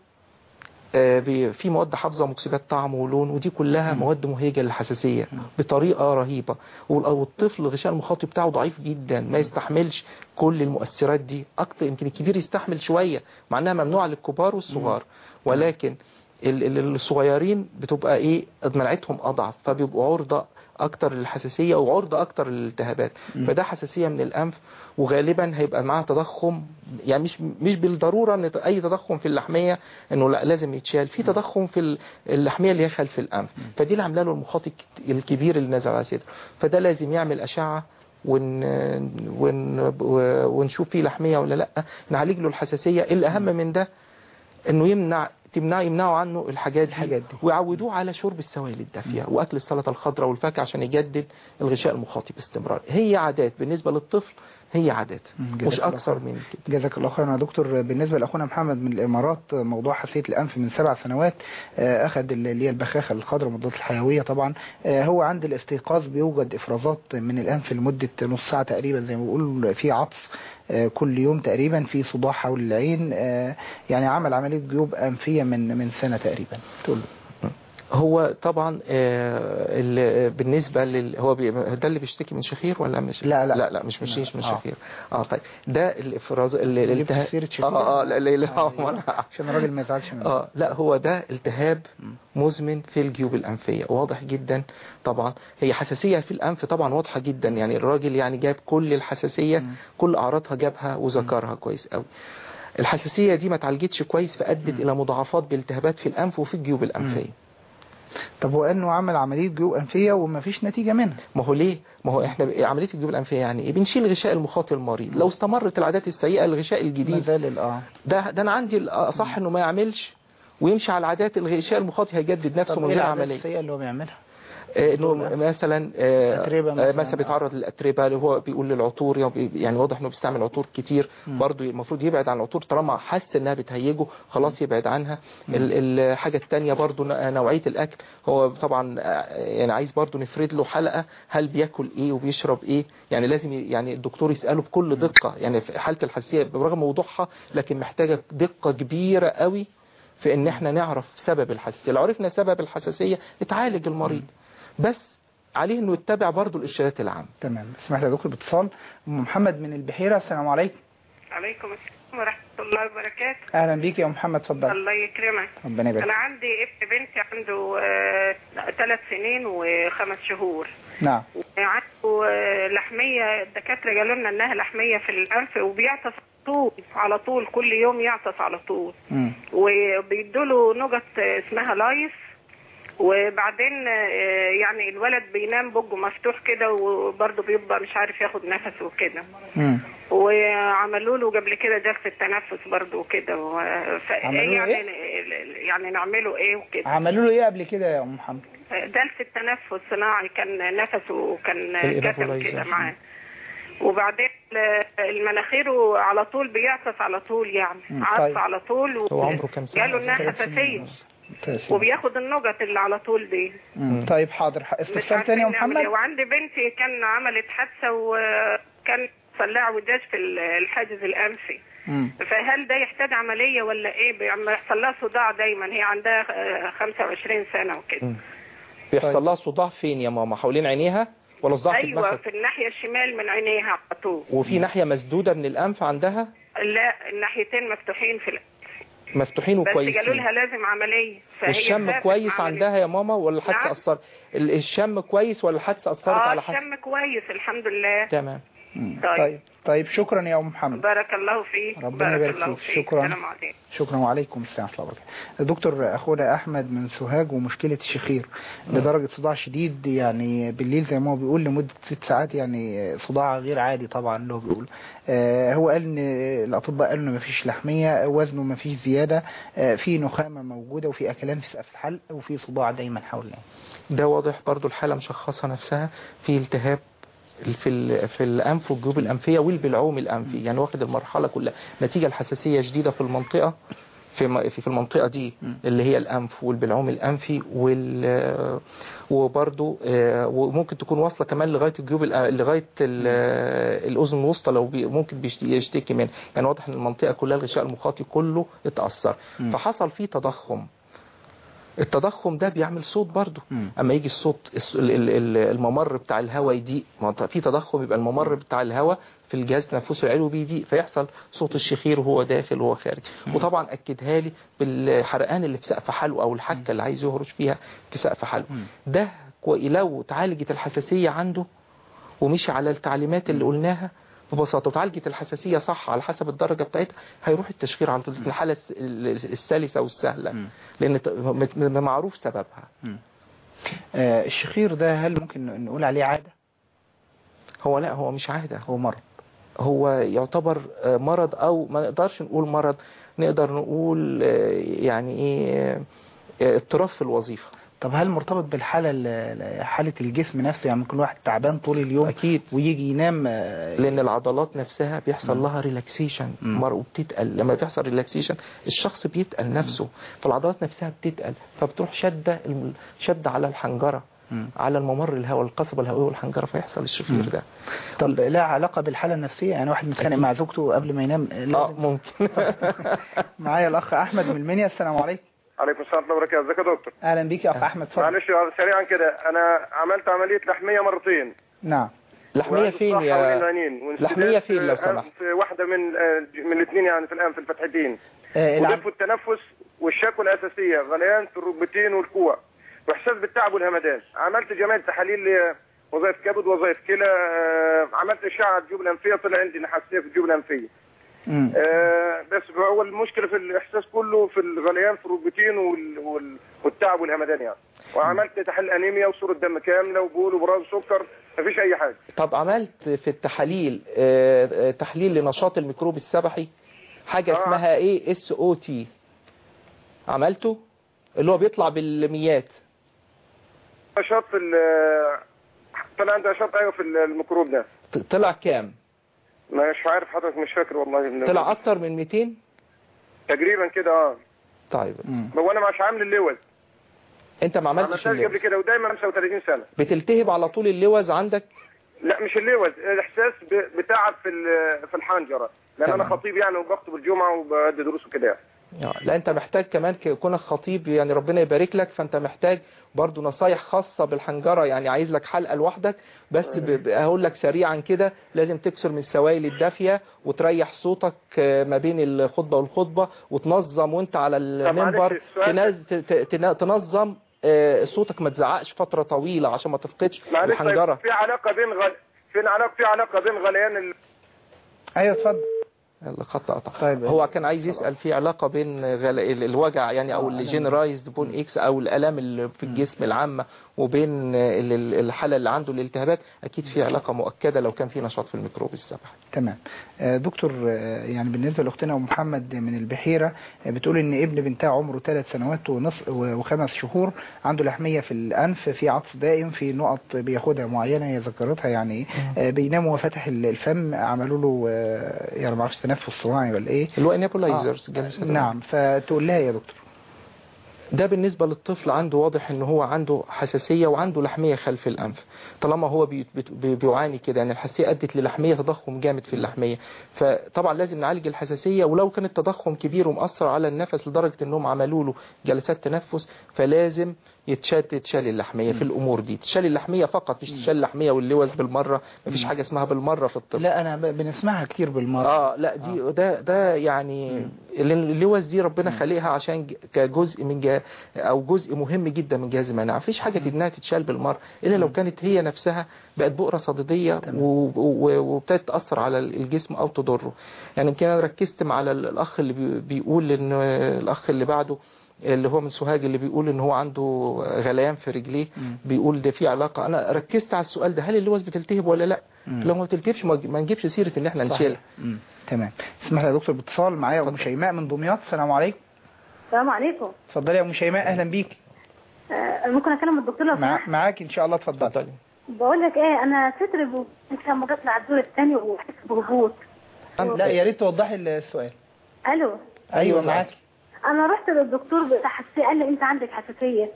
آه، بي- في مواد حافظة ومكسبات طعم ولون ودي كلها مواد مهيجة للحساسية بطريقة رهيبة وال- والطفل الغشاء المخاطي بتاعه ضعيف جدا ما يستحملش كل المؤثرات دي أكتر يمكن الكبير يستحمل شوية مع انها ممنوعة للكبار والصغار ولكن ال- ال- الصغيرين بتبقى ايه مناعتهم اضعف فبيبقوا عرضة اكتر للحساسية وعرضة اكتر للالتهابات فده حساسية من الانف وغالبا هيبقى معاه تضخم يعني مش مش بالضرورة ان اي تضخم في اللحمية انه لا لازم يتشال في تضخم في ال- اللحمية اللي هي خلف الانف فدي اللي عامله له المخاط الك- الكبير اللي نازل على صدره فده لازم يعمل اشعة ون... ون... ونشوف فيه لحمية ولا لا نعالج له الحساسية الأهم من ده انه يمنع تمنع يمنعوا عنه الحاجات دي, الحاجات دي. ويعودوه على شرب السوائل الدافية واكل السلطة الخضراء والفاكهة عشان يجدد الغشاء المخاطي باستمرار هي عادات بالنسبة للطفل هي عادات مم، جزاك مش الله اكثر خير. من كده جزاك الله خيرا يا دكتور بالنسبة لأخونا محمد من الإمارات موضوع حساسية الأنف من سبع سنوات آه، أخذ اللي هي البخاخة الخضراء مضادات الحيوية طبعا آه، هو عند الاستيقاظ بيوجد إفرازات من الأنف لمدة نص ساعة تقريبا زي ما بيقول في عطس آه، كل يوم تقريبا في صداع حول العين آه، يعني عمل عملية جيوب أنفية من من سنة تقريبا تقول له. هو طبعا آه، ال- بالنسبة لل هو بي... ده اللي بيشتكي من شخير ولا مش لا، لا. لا لا مش مش من آه. شخير اه طيب ده الافراز ال- جبت الالتهاب سيرة شخير؟ اه اه لا لا لا آه، ما أنا- عشان الراجل ما يزعلش منه اه لا هو ده التهاب مزمن في الجيوب الأنفية واضح جدا طبعا هي حساسية في الأنف طبعا واضحة جدا يعني الراجل يعني جاب كل الحساسية كل أعراضها جابها وذكرها كويس قوي الحساسية دي ما اتعالجتش كويس فأدت إلى مضاعفات بالتهابات في الأنف وفي الجيوب الأنفية طب هو انه عمل عملية جيوب أنفية وما فيش نتيجة منها ما هو ليه ما هو احنا عملية الجيوب الأنفية يعني ايه بنشيل غشاء المخاطي المريض لو استمرت العادات السيئة الغشاء ما الجديد زال ال- اه ده ده انا عندي الأصح انه ما يعملش ويمشي على العادات الغشاء المخاطي هيجدد نفسه طب من ايه غير العادات عملية السيئة اللي هو بيعملها آه، انه مثلا آه، أتربة آه، مثلاً. مثلا بيتعرض للاتربه اللي هو بيقول للعطور يعني- يعني واضح انه بيستعمل عطور كتير برضه المفروض يبعد عن العطور طالما حس انها بتهيجه خلاص يبعد عنها ال- الحاجه الثانيه برضه ن- نوعيه الاكل هو طبعا آه، يعني عايز برضه نفرد له حلقه هل بياكل ايه وبيشرب ايه يعني لازم ي- يعني الدكتور يساله بكل دقه يعني في حاله الحساسيه برغم وضوحها لكن محتاجه دقه كبيره قوي في ان احنا نعرف سبب الحساسيه لو عرفنا سبب الحساسيه اتعالج المريض بس عليه انه يتبع برضه الارشادات العامه تمام اسمح لي يا دكتور باتصال ام محمد من البحيره السلام عليكم عليكم السلام ورحمة الله وبركاته اهلا بيك يا ام محمد اتفضل الله يكرمك ربنا يبارك أنا عندي ابن بنتي عنده ثلاث سنين وخمس شهور نعم عنده آه، لحمية الدكاترة قالوا لنا إنها لحمية في الأنف وبيعطس على طول على طول كل يوم يعطس على طول مم. وبيدوا له نقط آه، اسمها لايس وبعدين آه، يعني الولد بينام بقه مفتوح كده وبرضه بيبقى مش عارف ياخد نفسه وكده مم. وعملوا له قبل كده جلسه تنفس برضه وكده و- فايه عملوا له يعني إيه؟ يعني نعمله ايه وكده عملوا له ايه قبل كده يا ام محمد جلسه تنفس صناعي كان نفسه كان الإيبابولايزر. كتم كده معاه وبعدين المناخيره على طول بيعطس على طول يعني مم، عطس طيب. على طول و- هو عمره كام سنة؟ قالوا انها ثلاث سنين حساسيه ونص. ثلاث سنين. وبياخد النقط اللي على طول دي مم. طيب حاضر ح- مش استفسار عارفين تاني يا ام نعمل محمد إيه. وعندي بنتي كان عملت حادثه وكان طلع وجاج في الحاجز الانفي مم. فهل ده يحتاج عمليه ولا ايه بيعمل- يحصل لها صداع دايما هي عندها آه، 25 سنه وكده مم. بيحصل طيب. لها صداع فين يا ماما حوالين عينيها ولا صداع في ايوه دماغها في الناحيه الشمال من عينيها على طول وفي ناحيه مسدوده من الانف عندها لا الناحيتين مفتوحين في الأنف. مفتوحين بس قالوا وكويسين لها لازم عمليه فهي والشم خافت كويس عملية. عندها يا ماما ولا الحادثه نعم. اثرت ال- الشم كويس ولا الحادثه اثرت اه على حسب الشم كويس الحمد لله تمام مم. طيب. طيب طيب شكرا يا ام محمد بارك الله فيك ربنا بارك يبارك الله فيك. فيك شكراً. السلام عليكم شكرا وعليكم السلام ورحمه الله وبركاته دكتور اخونا احمد من سوهاج ومشكله الشخير لدرجه صداع شديد يعني بالليل زي ما هو بيقول لمده ست ساعات يعني صداع غير عادي طبعا اللي هو بيقول آه هو قال ان الاطباء قالوا ان مفيش لحميه وزنه مفيش زياده آه في نخامه موجوده وفي اكلان في سقف الحلق وفي صداع دايما حواليه ده واضح برضو الحالة مشخصة نفسها في التهاب في ال- في الانف والجيوب الانفيه والبلعوم الانفي يعني واخد المرحله كلها نتيجه الحساسيه شديده في المنطقه في م- في في المنطقه دي اللي هي الانف والبلعوم الانفي وال وبرضو آه، وممكن تكون واصله كمان لغايه الجيوب الأ- لغايه ال- الاذن الوسطى لو بي ممكن بيشت- يشتكي منها يعني واضح ان المنطقه كلها الغشاء المخاطي كله اتاثر مم. فحصل فيه تضخم التضخم ده بيعمل صوت برضه مم. اما يجي الصوت الس- ال- ال- ال- الممر بتاع الهواء يضيق ما هو في تضخم يبقى الممر بتاع الهواء في الجهاز التنفسي العلوي بيضيق فيحصل صوت الشخير وهو داخل وهو خارج وطبعا اكدها لي بالحرقان اللي في سقف حلقه او الحكه اللي عايز يهرش فيها في سقف حلقه مم. ده كو- لو اتعالجت الحساسيه عنده ومشي على التعليمات اللي قلناها ببساطة وتعالجت الحساسية صح على حسب الدرجة بتاعتها هيروح التشخير على طول في الحالة الس- ال- السلسة والسهلة مم. لأن ت- م- م- معروف سببها آه الشخير ده هل ممكن نقول عليه عاده هو لا هو مش عادة هو مرض هو يعتبر آه، مرض أو ما نقدرش نقول مرض نقدر نقول آه، يعني إيه آه، اضطراب في الوظيفة طب هل مرتبط بالحالة ال- حالة الجسم نفسه يعني ممكن واحد تعبان طول اليوم أكيد ويجي ينام آه، لان العضلات نفسها بيحصل مم. لها ريلاكسيشن مم. مر وبتتقل لما بيحصل ريلاكسيشن الشخص بيتقل نفسه فالعضلات نفسها بتتقل فبتروح شده الم- شده على الحنجره مم. على الممر الهواء القصبه الهوائيه والحنجره فيحصل الشفير مم. ده طب لها علاقة بالحالة النفسية يعني واحد متخانق أكيد. مع زوجته قبل ما ينام آه، اه لازم ممكن معايا الأخ أحمد من المنيا السلام عليكم عليكم السلام ورحمه الله وبركاته ازيك يا دكتور أهلا بيك يا أخ أحمد اتفضل معلش سريعا كده انا عملت عمليه لحميه مرتين نعم لحميه وعندي فين صداع حوالين يا العينين وانسداد لحمية فين لو في- سمحت؟ في واحده من آه، من الاثنين يعني في الان في الفتحتين آه العم... وضيف التنفس والشكوى الاساسيه غليان في الركبتين والكوع واحساس بالتعب والهمدان عملت جميع التحاليل ل- وظائف كبد وظائف كلى آه، عملت اشعه على الجيوب الانفيه طلع عندي نحاسيه في الجيوب الانفيه مم. آه، بس هو المشكله في الاحساس كله في الغليان في الركبتين وال- وال- والتعب والهمدان يعني وعملت تحليل انيميا وصوره دم كامله وبول وبراز وسكر مفيش اي حاجه طب عملت في التحاليل آه، آه، تحليل لنشاط الميكروب السبحي حاجه آه. اسمها ايه اس او تي عملته اللي هو بيطلع بالميات نشاط في ال- طلع عندي نشاط ايوه في الميكروب ده ط- طلع كام مش عارف حضرتك مش فاكر والله طلع اكتر من 200 تقريبا كده اه طيب مم. هو انا مش عامل اللوز انت ما ما عملتش عملتهاش قبل اللوز كده ودايما 35 سنه بتلتهب على طول اللوز عندك لا مش اللوز الاحساس ب- بتعب في ال- في الحنجره لان انا تمام. خطيب يعني وبخطب الجمعه وبدي دروس وكده يعني. آه، لا انت محتاج كمان ك- كونك خطيب يعني ربنا يبارك لك فانت محتاج برضو نصايح خاصة بالحنجرة يعني عايز لك حلقة لوحدك بس ب- ب- هقول لك سريعا كده لازم تكسر من السوائل الدافية وتريح صوتك آه، ما بين الخطبة والخطبة وتنظم وانت على المنبر السؤال ده- تنز- ت- ت- تن- تنظم آه، صوتك ما تزعقش فترة طويلة عشان ما تفقدش معلش الحنجرة طيب في علاقه بين غل... في علاقه في علاقه بين غليان ال... ايوه اتفضل الخط قطع طيب. هو كان عايز يسأل في علاقة بين غل... ال- الوجع يعني او آه، ألم. الجنرايزد بون اكس او الالام اللي في الجسم العامة وبين ال- ال- الحالة اللي عنده الالتهابات اكيد في علاقة مؤكدة لو كان في نشاط في الميكروب السبح تمام آه، دكتور آه، يعني بالنسبة لأختنا أم محمد من البحيرة آه، بتقول إن ابن بنتها عمره ثلاث سنوات ونص و- وخمس شهور عنده لحمية في الأنف في عطس دائم في نقط بياخدها معينة هي ذكرتها يعني آه، بينام وهو فاتح ال- الفم عملوا له آه، يعني ما اعرفش تنفس صناعي ولا إيه اللي هو انابولايزرز آه، نعم فتقول لها يا دكتور ده بالنسبة للطفل عنده واضح ان هو عنده حساسية وعنده لحمية خلف الانف طالما هو بي بي- بي- بيعاني كده يعني الحساسية ادت للحمية تضخم جامد في اللحمية فطبعا لازم نعالج الحساسية ولو كان التضخم كبير ومأثر على النفس لدرجة انهم عملوا له جلسات تنفس فلازم يتشال تتشال اللحمية في الامور دي تشال اللحمية فقط مش تشال اللحمية واللوز بالمرة مفيش حاجة اسمها بالمرة في الطب لا أنا ب- بنسمعها كتير بالمرة اه لا دي ده ده يعني اللوز دي ربنا خالقها عشان ج- كجزء من جه او جزء مهم جدا من جهاز المناعه مفيش حاجه انها تتشال بالمره الا لو كانت هي نفسها بقت بؤره صديديه تمام. و- و- وابتدت تاثر على الجسم او تضره يعني يمكن انا ركزت مع ال- الاخ اللي بي- بيقول ان الاخ اللي بعده اللي هو من سوهاج اللي بيقول ان هو عنده غليان في رجليه مم. بيقول ده في علاقه انا ركزت على السؤال ده هل اللوز بتلتهب ولا لا مم. لو ما بتلتهبش ما ما نجيبش سيره ان احنا نشيلها صحيح. مم. تمام اسمح لي يا دكتور باتصال معايا أم شيماء من دمياط السلام عليكم السلام عليكم اتفضلي يا أم شيماء أهلا بيك آه، ممكن اكلم الدكتور لو مع... سمحت معاك إن شاء الله اتفضلي اتفضلي بقول لك ايه انا صدري ب- لما بطلع الدور الثاني وبحس بهبوط لا يا ريت توضحي السؤال الو ايوه معاك انا رحت للدكتور بتاع حساسيه قال لي انت عندك حساسيه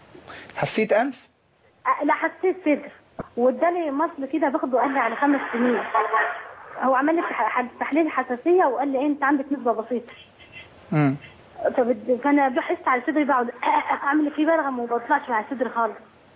حسيت انف آه، لا حسيت صدر واداني مصل كده باخده قال لي على خمس سنين هو عمل لي تح- تحليل حساسيه وقال لي انت عندك نسبه بسيطه امم فبد- فانا بحس على صدري بقعد اعمل فيه بلغم وما بطلعش مع صدري خالص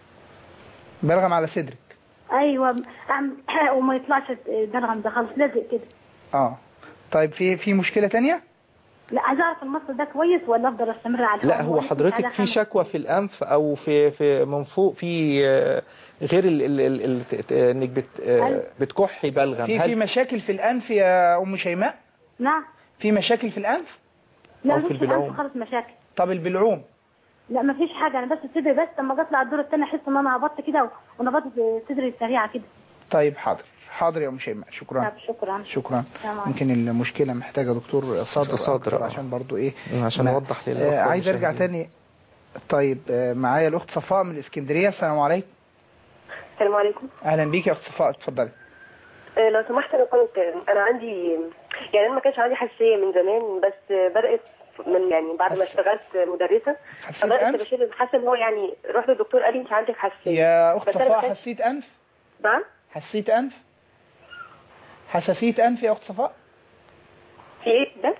بلغم على صدرك ايوه اعمل وما يطلعش البلغم ده خالص لازق كده اه طيب في في مشكله تانية لا عايز اعرف المصل ده كويس ولا افضل استمر على لا الحمل؟ هو ولا حضرتك على في خمس شكوى في الانف او في في من فوق في آه، غير ال ال ال ال ت- انك بت آه، هل- بتكحي بلغم في في هل مشاكل في الانف يا ام شيماء نعم في مشاكل في الانف لا أو في مفيش البلعوم. الأنف خالص مشاكل طب البلعوم لا مفيش حاجه انا بس صدري بس لما اطلع الدور الثاني احس ان انا هبطت كده ونبضت صدري سريعه كده طيب حاضر حاضر يا ام شيماء شكرا طب شكرا شكرا السلام عليكم. يمكن المشكله محتاجه دكتور صدر صدر، أكتر آه. عشان برضو ايه عشان ما- نوضح آه للأخوة عايز ارجع المشاهدين. تاني طيب آه معايا الاخت صفاء من الاسكندريه السلام عليكم السلام عليكم اهلا بيك يا اخت صفاء اتفضلي آه، لو سمحت انا كنت انا عندي يعني انا ما كانش عندي حساسيه من زمان بس بدات من يعني بعد ما حس- اشتغلت مدرسه حسيت بدات انف بشيل حاسه ان هو يعني رحت للدكتور قال لي انت عندك حساسيه يا اخت بس أنا صفاء ما كانش- حسيت انف نعم حسيت انف حساسيه انف يا اخت صفاء في ايه ده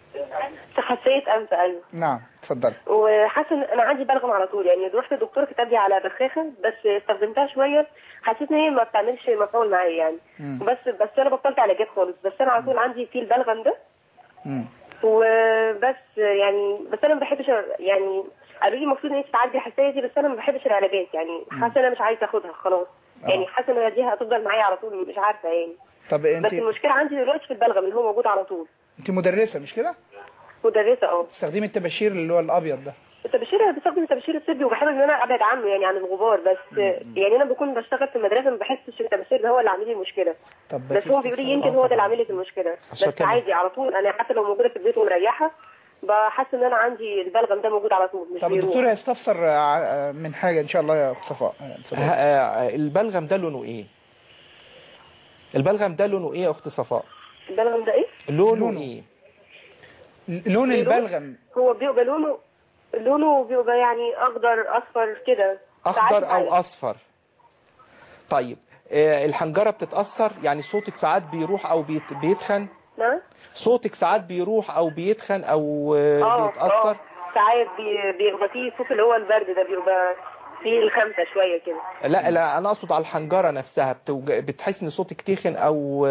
حساسيه انف ايوه نعم اتفضلي وحاسه ان انا عندي بلغم على طول يعني رحت للدكتور كتب لي على بخاخه بس استخدمتها شويه حسيت ان هي ما بتعملش مفعول معايا يعني مم. بس بس انا بطلت علاجات خالص بس انا على طول عندي فيه البلغم ده مم. وبس يعني بس انا ما بحبش يعني قالوا لي المفروض ان انت تعالجي الحساسيه دي بس انا ما بحبش العلاجات يعني حاسه ان انا مش عايزه اخدها خلاص يعني حاسه ان دي هتفضل معايا على طول مش عارفه يعني طب بس انت المشكله عندي دلوقتي في البلغم اللي هو موجود على طول انت مدرسه مش كده مدرسه اه تستخدمي التباشير اللي هو الابيض ده التبشير بستخدم التبشير الطبي وبحاول ان انا ابعد عنه يعني عن الغبار بس يعني انا بكون بشتغل في المدرسه ما بحسش التبشير ده هو اللي عامل لي المشكله طب بس هو بيقول لي يمكن هو ده اللي عامل لك المشكله عشان بس كده. عادي على طول انا حتى لو موجوده في البيت ومريحه بحس ان انا عندي البلغم ده موجود على طول مش طب بيروح الدكتور هيستفسر ع- من حاجة ان شاء الله يا أخت صفاء اتفضل. ه- آه، البلغم ده لونه ايه البلغم ده لونه ايه يا اخت صفاء البلغم ده ايه لونه, لونه. ايه لون البلغم هو بيبقى لونه لونه بيبقى يعني اخضر اصفر كده ساعات اخضر معايا. او اصفر طيب آه، الحنجرة بتتأثر يعني صوتك ساعات بيروح او بيت- بيتخن نعم صوتك ساعات بيروح او بيتخن او آه، اه بيتأثر اه ساعات بي- بيبقى فيه صوت اللي هو البرد ده بيبقى فيه الخمسة شوية كده لا لا انا اقصد على الحنجره نفسها بتوج... بتحس ان صوتك تخن او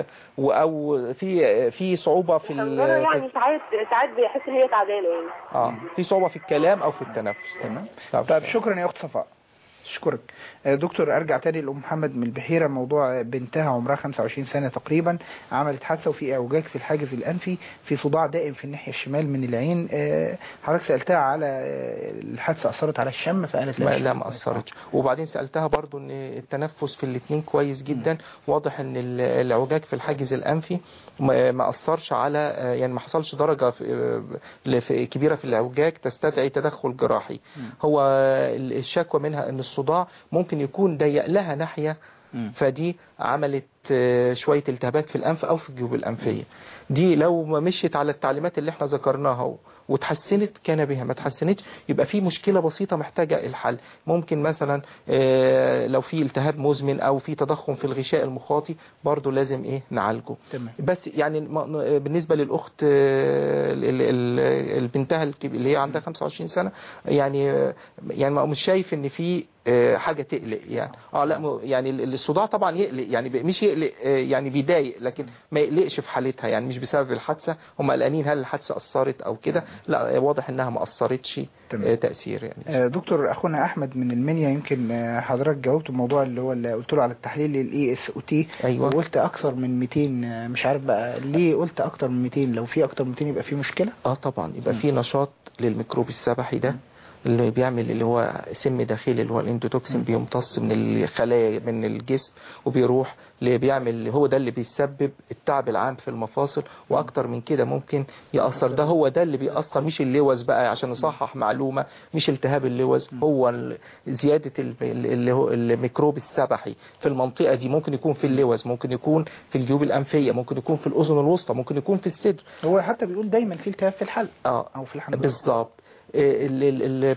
او في في صعوبه في ال... الحنجرة يعني ساعات ساعات بيحس ان هي تعبانة يعني اه في صعوبه في الكلام او في التنفس تمام طب, طيب شكرا يا اخت صفاء اشكرك آه، دكتور ارجع تاني لام محمد من البحيره موضوع بنتها عمرها 25 سنه تقريبا عملت حادثه وفي اعوجاج في الحاجز الانفي في صداع دائم في الناحيه الشمال من العين آه، حضرتك سالتها على آه، الحادثه اثرت على الشم فقالت ما لا لا ما اثرتش وبعدين سالتها برضو ان التنفس في الاثنين كويس جدا واضح ان ال- العوجاج في الحاجز الانفي ما ما اثرش على يعني ما حصلش درجه في- في- كبيره في العوجاج تستدعي تدخل جراحي هو الشكوى منها ان الصداع ممكن يكون ضيق لها ناحيه فدي عملت آه، شوية التهابات في الأنف أو في الجيوب الأنفية دي لو ما مشيت على التعليمات اللي احنا ذكرناها و- وتحسنت كان بها ما تحسنتش يبقى في مشكلة بسيطة محتاجة الحل ممكن مثلا آه، لو في التهاب مزمن أو في تضخم في الغشاء المخاطي برضو لازم إيه نعالجه تمام بس يعني م- بالنسبة للأخت آه، ال- ال- ال- البنتها الكب- اللي هي عندها 25 سنة يعني آه، يعني ما- مش شايف ان في آه، حاجة تقلق يعني اه لا م- يعني ال- الصداع طبعا يقلق يعني ب- مش يقلق آه، يعني بيضايق لكن ما يقلقش في حالتها يعني مش بسبب الحادثة هم قلقانين هل الحادثة أثرت أو كده لا واضح انها ما أثرتش تمام. آه، تأثير يعني آه، دكتور اخونا احمد من المنيا يمكن آه، حضرتك جاوبت الموضوع اللي هو اللي قلت له على التحليل الاي اس او تي أيوة. وقلت اكثر من 200 آه، مش عارف بقى ليه قلت اكتر من 200 لو في اكتر من 200 يبقى في مشكله اه طبعا يبقى في نشاط للميكروب السبحي ده اللي بيعمل اللي هو سم داخلي اللي هو الاندوتوكسين بيمتص من الخلايا من الجسم وبيروح اللي بيعمل هو ده اللي بيسبب التعب العام في المفاصل واكتر من كده ممكن يأثر ده هو ده اللي بيأثر مش اللوز بقى عشان نصحح معلومة مش التهاب اللوز هو ال- زيادة ال- ال- اللي هو الميكروب السبحي في المنطقة دي ممكن يكون في اللوز ممكن يكون في الجيوب الأنفية ممكن يكون في الأذن الوسطى ممكن يكون في الصدر هو حتى بيقول دايما في التهاب في الحلق اه او في الحنجره بالظبط ال- ال- ال-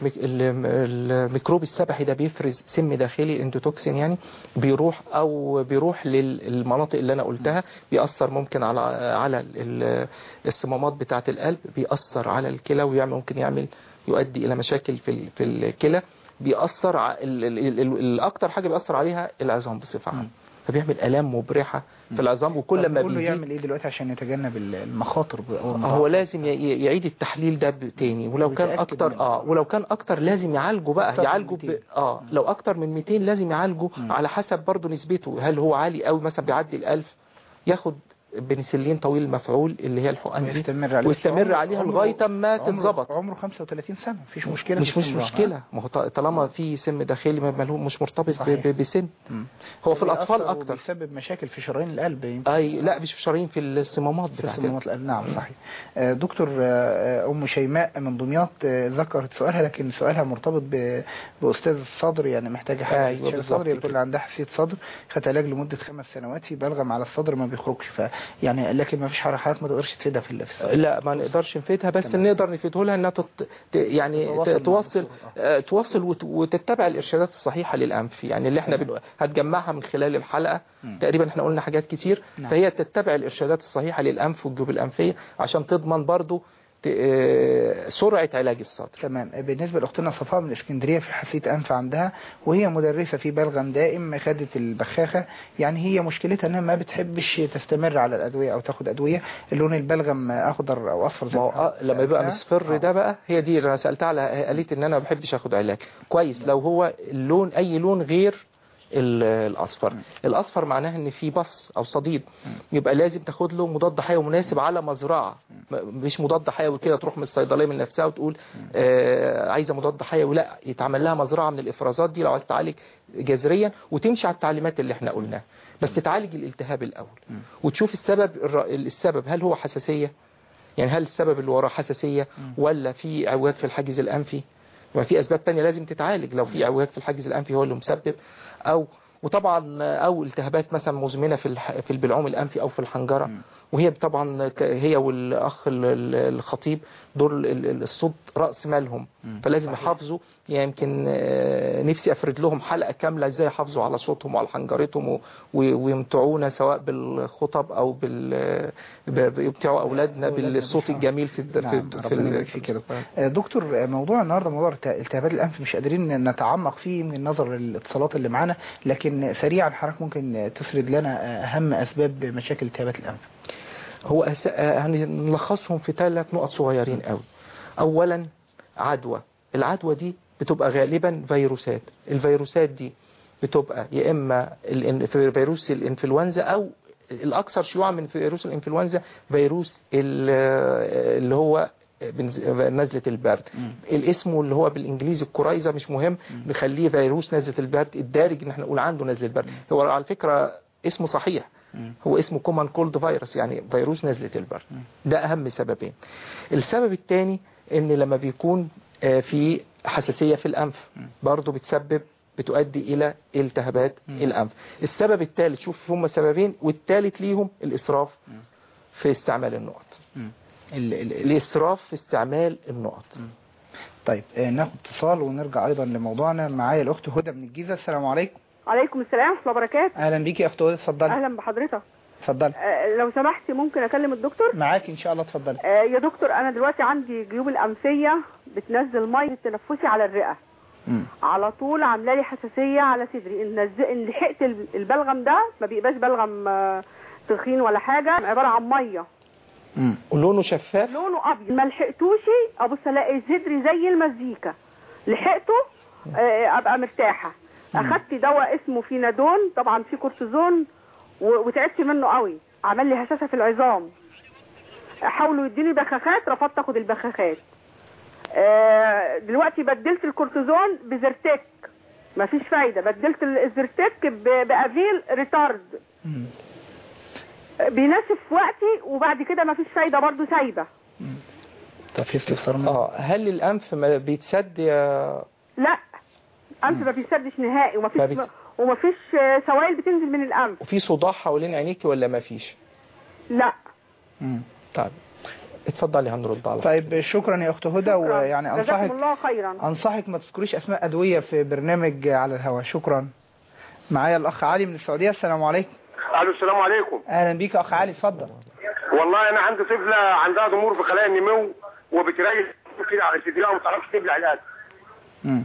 ال- الميكروب السبحي ده بيفرز سم داخلي اندوتوكسين يعني بيروح او بيروح للمناطق اللي انا قلتها بيأثر ممكن على على ال- الصمامات بتاعة القلب بيأثر على الكلى ويعمل ممكن يعمل يؤدي الى مشاكل في ال- في الكلى بيأثر ع- ال- ال- ال- ال- الاكتر حاجة بيأثر عليها العظام بصفة عامة فبيعمل الام مبرحة في العظام وكل ما بيقول له بيزيد يعمل ايه دلوقتي عشان يتجنب ال- المخاطر او هو المضاعفات؟ لازم ي- ي- يعيد التحليل ده ب- تاني ولو كان ويتأكد اكتر من- اه ولو كان اكتر لازم يعالجه بقى أكتر من يعالجه ب... 200. اه لو اكتر من 200 لازم يعالجه على حسب برضه نسبته هل هو عالي قوي مثلا بيعدي الألف ياخد بنسلين طويل المفعول اللي هي الحقن دي ويستمر عليه ويستمر عمره- عليها عمره- لغايه ما عمره- تتظبط عمره 35 سنه مفيش مشكله مش في مش الاستمرار. مشكله ما هو ط- طالما في سم داخلي ما ماله- مش مرتبط ب- صحيح. ب- بسن مم. هو في الاطفال بيأثر اكتر وبيسبب مشاكل في شرايين القلب يمكن اي لا مش في شرايين في الصمامات في بتاعت صمامات القلب نعم صحيح آه، دكتور آه، آه، ام شيماء من دمياط آه، ذكرت سؤالها لكن سؤالها مرتبط ب- باستاذ الصدر يعني محتاجه حاجه أيوة في استشارة بالظبط الصدر هي بتقول كده. عندها حساسيه صدر خدت علاج لمده خمس سنوات في بلغم على الصدر ما بيخرجش فيعني لكن ما فيش حركات ما تقدرش تفيدها في ال- في السؤال لا ما نقدرش نفيدها بس تمام. نقدر نفيده لها انها تت... ت- يعني تتواصل ت- مع توصل الدكتور. آه، توصل وت... وتتبع الارشادات الصحيحه للانف يعني اللي احنا بن... هتجمعها من خلال الحلقه مم. تقريبا احنا قلنا حاجات كتير نعم. فهي تتبع الارشادات الصحيحه للانف والجيوب الانفيه عشان تضمن برضو ت... آه، سرعه علاج الصدر تمام بالنسبة لأختنا صفاء من اسكندرية في حساسية أنف عندها وهي مدرسة في بلغم دائم خدت البخاخة يعني هي مشكلتها أنها ما بتحبش تستمر على الأدوية أو تاخد أدوية اللون البلغم أخضر أو أصفر زي ما هو ما آه، لما يبقى سألتها. مصفر آه. ده بقى هي دي اللي انا سالتها على قالت ان انا ما بحبش اخد علاج كويس لو هو اللون اي لون غير ال- الاصفر الاصفر معناه ان في بص او صديد يبقى لازم تاخد له مضاد حيوي مناسب على مزرعه م- مش مضاد حيوي كده تروح من الصيدليه من نفسها وتقول آه عايزه مضاد حيوي لا يتعمل لها مزرعه من الافرازات دي لو عايز تعالج جذريا وتمشي على التعليمات اللي احنا قلناها بس تعالج الالتهاب الاول وتشوف السبب الر- السبب هل هو حساسيه يعني هل السبب اللي وراه حساسية ولا في اعوجاج في الحاجز الانفي وفي اسباب تانية لازم تتعالج لو في اعوجاج في الحاجز الانفي هو اللي مسبب او وطبعا او التهابات مثلا مزمنه في الح- في البلعوم الانفي او في الحنجره وهي طبعا ك- هي والاخ ال- ال- الخطيب دول ال- ال- الصوت راس مالهم فلازم يحافظوا يعني يمكن آه، نفسي افرد لهم حلقه كامله ازاي يحافظوا على صوتهم وعلى حنجرتهم و- و- ويمتعونا سواء بالخطب او بال ب- ب- يمتعوا اولادنا بالصوت الجميل في الد- نعم في ربنا يبارك فيك يا دكتور آه، دكتور آه، موضوع النهارده موضوع الت- التهابات الانف مش قادرين نتعمق فيه من نظر الاتصالات اللي معانا لكن سريعا حضرتك ممكن آه، تسرد لنا آه، اهم اسباب مشاكل التهابات الانف هو أس... آه، هنلخصهم في ثلاث نقط صغيرين قوي اولا عدوى العدوى دي بتبقى غالبا فيروسات الفيروسات دي بتبقى يا اما الإن- في فيروس الانفلونزا او الاكثر شيوعا من فيروس الانفلونزا فيروس ال- اللي هو بنز- نزلة البرد الاسم اللي هو بالانجليزي الكورايزا مش مهم نخليه فيروس نزلة البرد الدارج ان احنا نقول عنده نزلة برد هو على فكرة اسمه صحيح هو اسمه كومان كولد فيروس يعني فيروس نزلة البرد ده أهم سببين السبب الثاني ان لما بيكون آه، في حساسية في الأنف برضه بتسبب بتؤدي إلى التهابات الأنف السبب الثالث شوف هم سببين والثالث ليهم الإسراف في استعمال النقط ال- ال- الإسراف في استعمال النقط طيب آه، ناخد اتصال ونرجع ايضا لموضوعنا معايا الاخت هدى من الجيزه السلام عليكم عليكم السلام ورحمة الله وبركاته اهلا بيكي يا اخت هدى اتفضلي أهلا بحضرتك اتفضلي آه، لو سمحتي ممكن أكلم الدكتور معاك ان شاء الله اتفضلي آه، يا دكتور أنا دلوقتي عندي جيوب الأنفية بتنزل مية التنفسي على الرئة مم. على طول عامله لي حساسية على صدري إن نز- إن لحقت ال- البلغم ده ما بيبقاش بلغم آه، تخين ولا حاجة عبارة عن مية مم. ولونه شفاف لونه أبيض ما لحقتوش أبص ألاقي صدري زي المزيكا لحقته آه، أبقى مرتاحة أخدت دواء اسمه فينادون طبعا فيه كورتيزون و- وتعبت منه قوي عمل لي هشاشة في العظام حاولوا يديني بخاخات رفضت اخد البخاخات آه، دلوقتي بدلت الكورتيزون بزرتك مفيش فايدة بدلت الزرتك ب- بافيل ريتارد مم. بيناسب في وقتي وبعد كده مفيش فايدة برضو سايبة طب في استفسار منك؟ اه هل الأنف ما بيتسد يا لا انف ما بيسدش نهائي ومفيش ما بيس- ومفيش آه، سوائل بتنزل من الانف وفي صداع حوالين عينيك ولا ما فيش لا مم. طيب اتفضلي هنرد على طيب شكرا يا اخت هدى ويعني جزاكم انصحك الله خيرا انصحك ما تذكريش اسماء ادويه في برنامج على الهواء شكرا معايا الاخ علي من السعوديه السلام عليكم الو السلام عليكم اهلا بيك يا اخ علي اتفضل والله انا عندي طفله عندها ضمور في خلايا النمو وبتريح كده على صدرها وما تعرفش تبلع الاكل مم.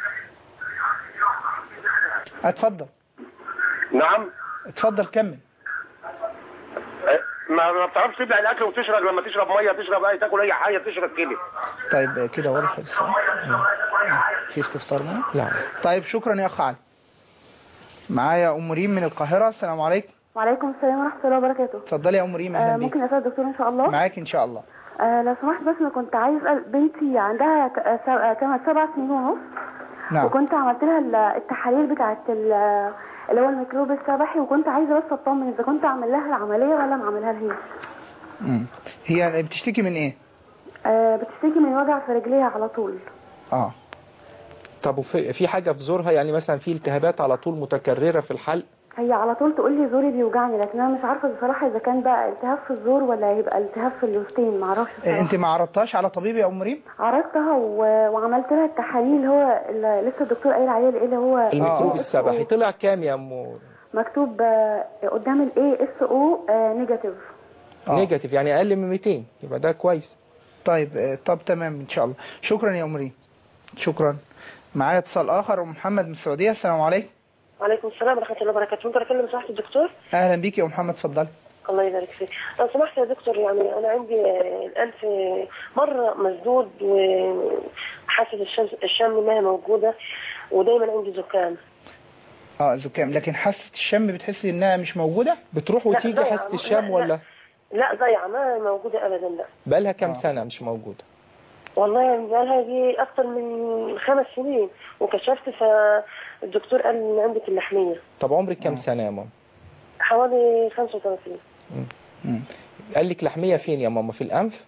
اتفضل نعم اتفضل كمل أه، ما ما بتعرفش تبلع الاكل وتشرب لما تشرب ميه تشرب اي تاكل اي حاجه تشرب كده طيب آه، كده واضح السؤال في استفسار منك لا طيب شكرا يا اخ علي معايا ام ريم من القاهره السلام عليكم وعليكم السلام ورحمة الله وبركاته اتفضلي يا ام ريم آه اهلا بيك ممكن أسأل الدكتور إن شاء الله معاك ان شاء الله آه لو سمحت بس أنا كنت عايز أسأل بنتي عندها ك- آه، سب- آه، كانت سبع سنين ونص نعم وكنت عملت لها ال- التحاليل بتاعت ال- اللي هو الميكروب السبحي وكنت عايزة بس أطمن إذا كنت أعمل لها العملية ولا ما أعملها لهاش مم. هي بتشتكي من ايه آه بتشتكي من وجع في رجليها على طول اه طب وفي في حاجة في زورها يعني مثلا في التهابات على طول متكررة في الحلق هي على طول تقول لي زوري بيوجعني لكن أنا مش عارفة بصراحة إذا كان بقى التهاب في الزور ولا هيبقى التهاب في الوسطين معرفش آه، بصراحة. انت ما عرضتهاش على طبيب يا ام ريم عرضتها و... وعملت لها التحاليل اللي هو اللي لسه الدكتور قايل عليه اللي هو الميكروب آه. السبحي طلع كام يا ام مكتوب آه، قدام الاي اس او نيجاتيف آه. نيجاتيف يعني اقل من 200 يبقى ده كويس طيب آه، طب تمام ان شاء الله شكرا يا ام ريم شكرا معايا اتصال اخر ام محمد من السعوديه السلام عليكم وعليكم السلام ورحمة الله وبركاته ممكن أكلم صاحب الدكتور اهلا بيك يا ام محمد اتفضلي الله يبارك فيك لو سمحت يا دكتور يعني أنا عندي آه، الأنف مرة مسدود وحاسة الشم الشم ما هي موجودة ودايما عندي زكام اه زكام لكن حاسه الشم بتحسي انها مش موجوده بتروح لا، وتيجي ضايعة. حاسة لا، الشم لا. ولا لا ضايعة ما موجودة أبدا لا بقالها كام آه. سنة مش موجودة والله يعني بقالها دي أكتر من خمس سنين وكشفت فالدكتور قال إن عندك اللحمية طب عمرك كام سنة يا ماما حوالي 35 مم. قال لك لحمية فين يا ماما في الأنف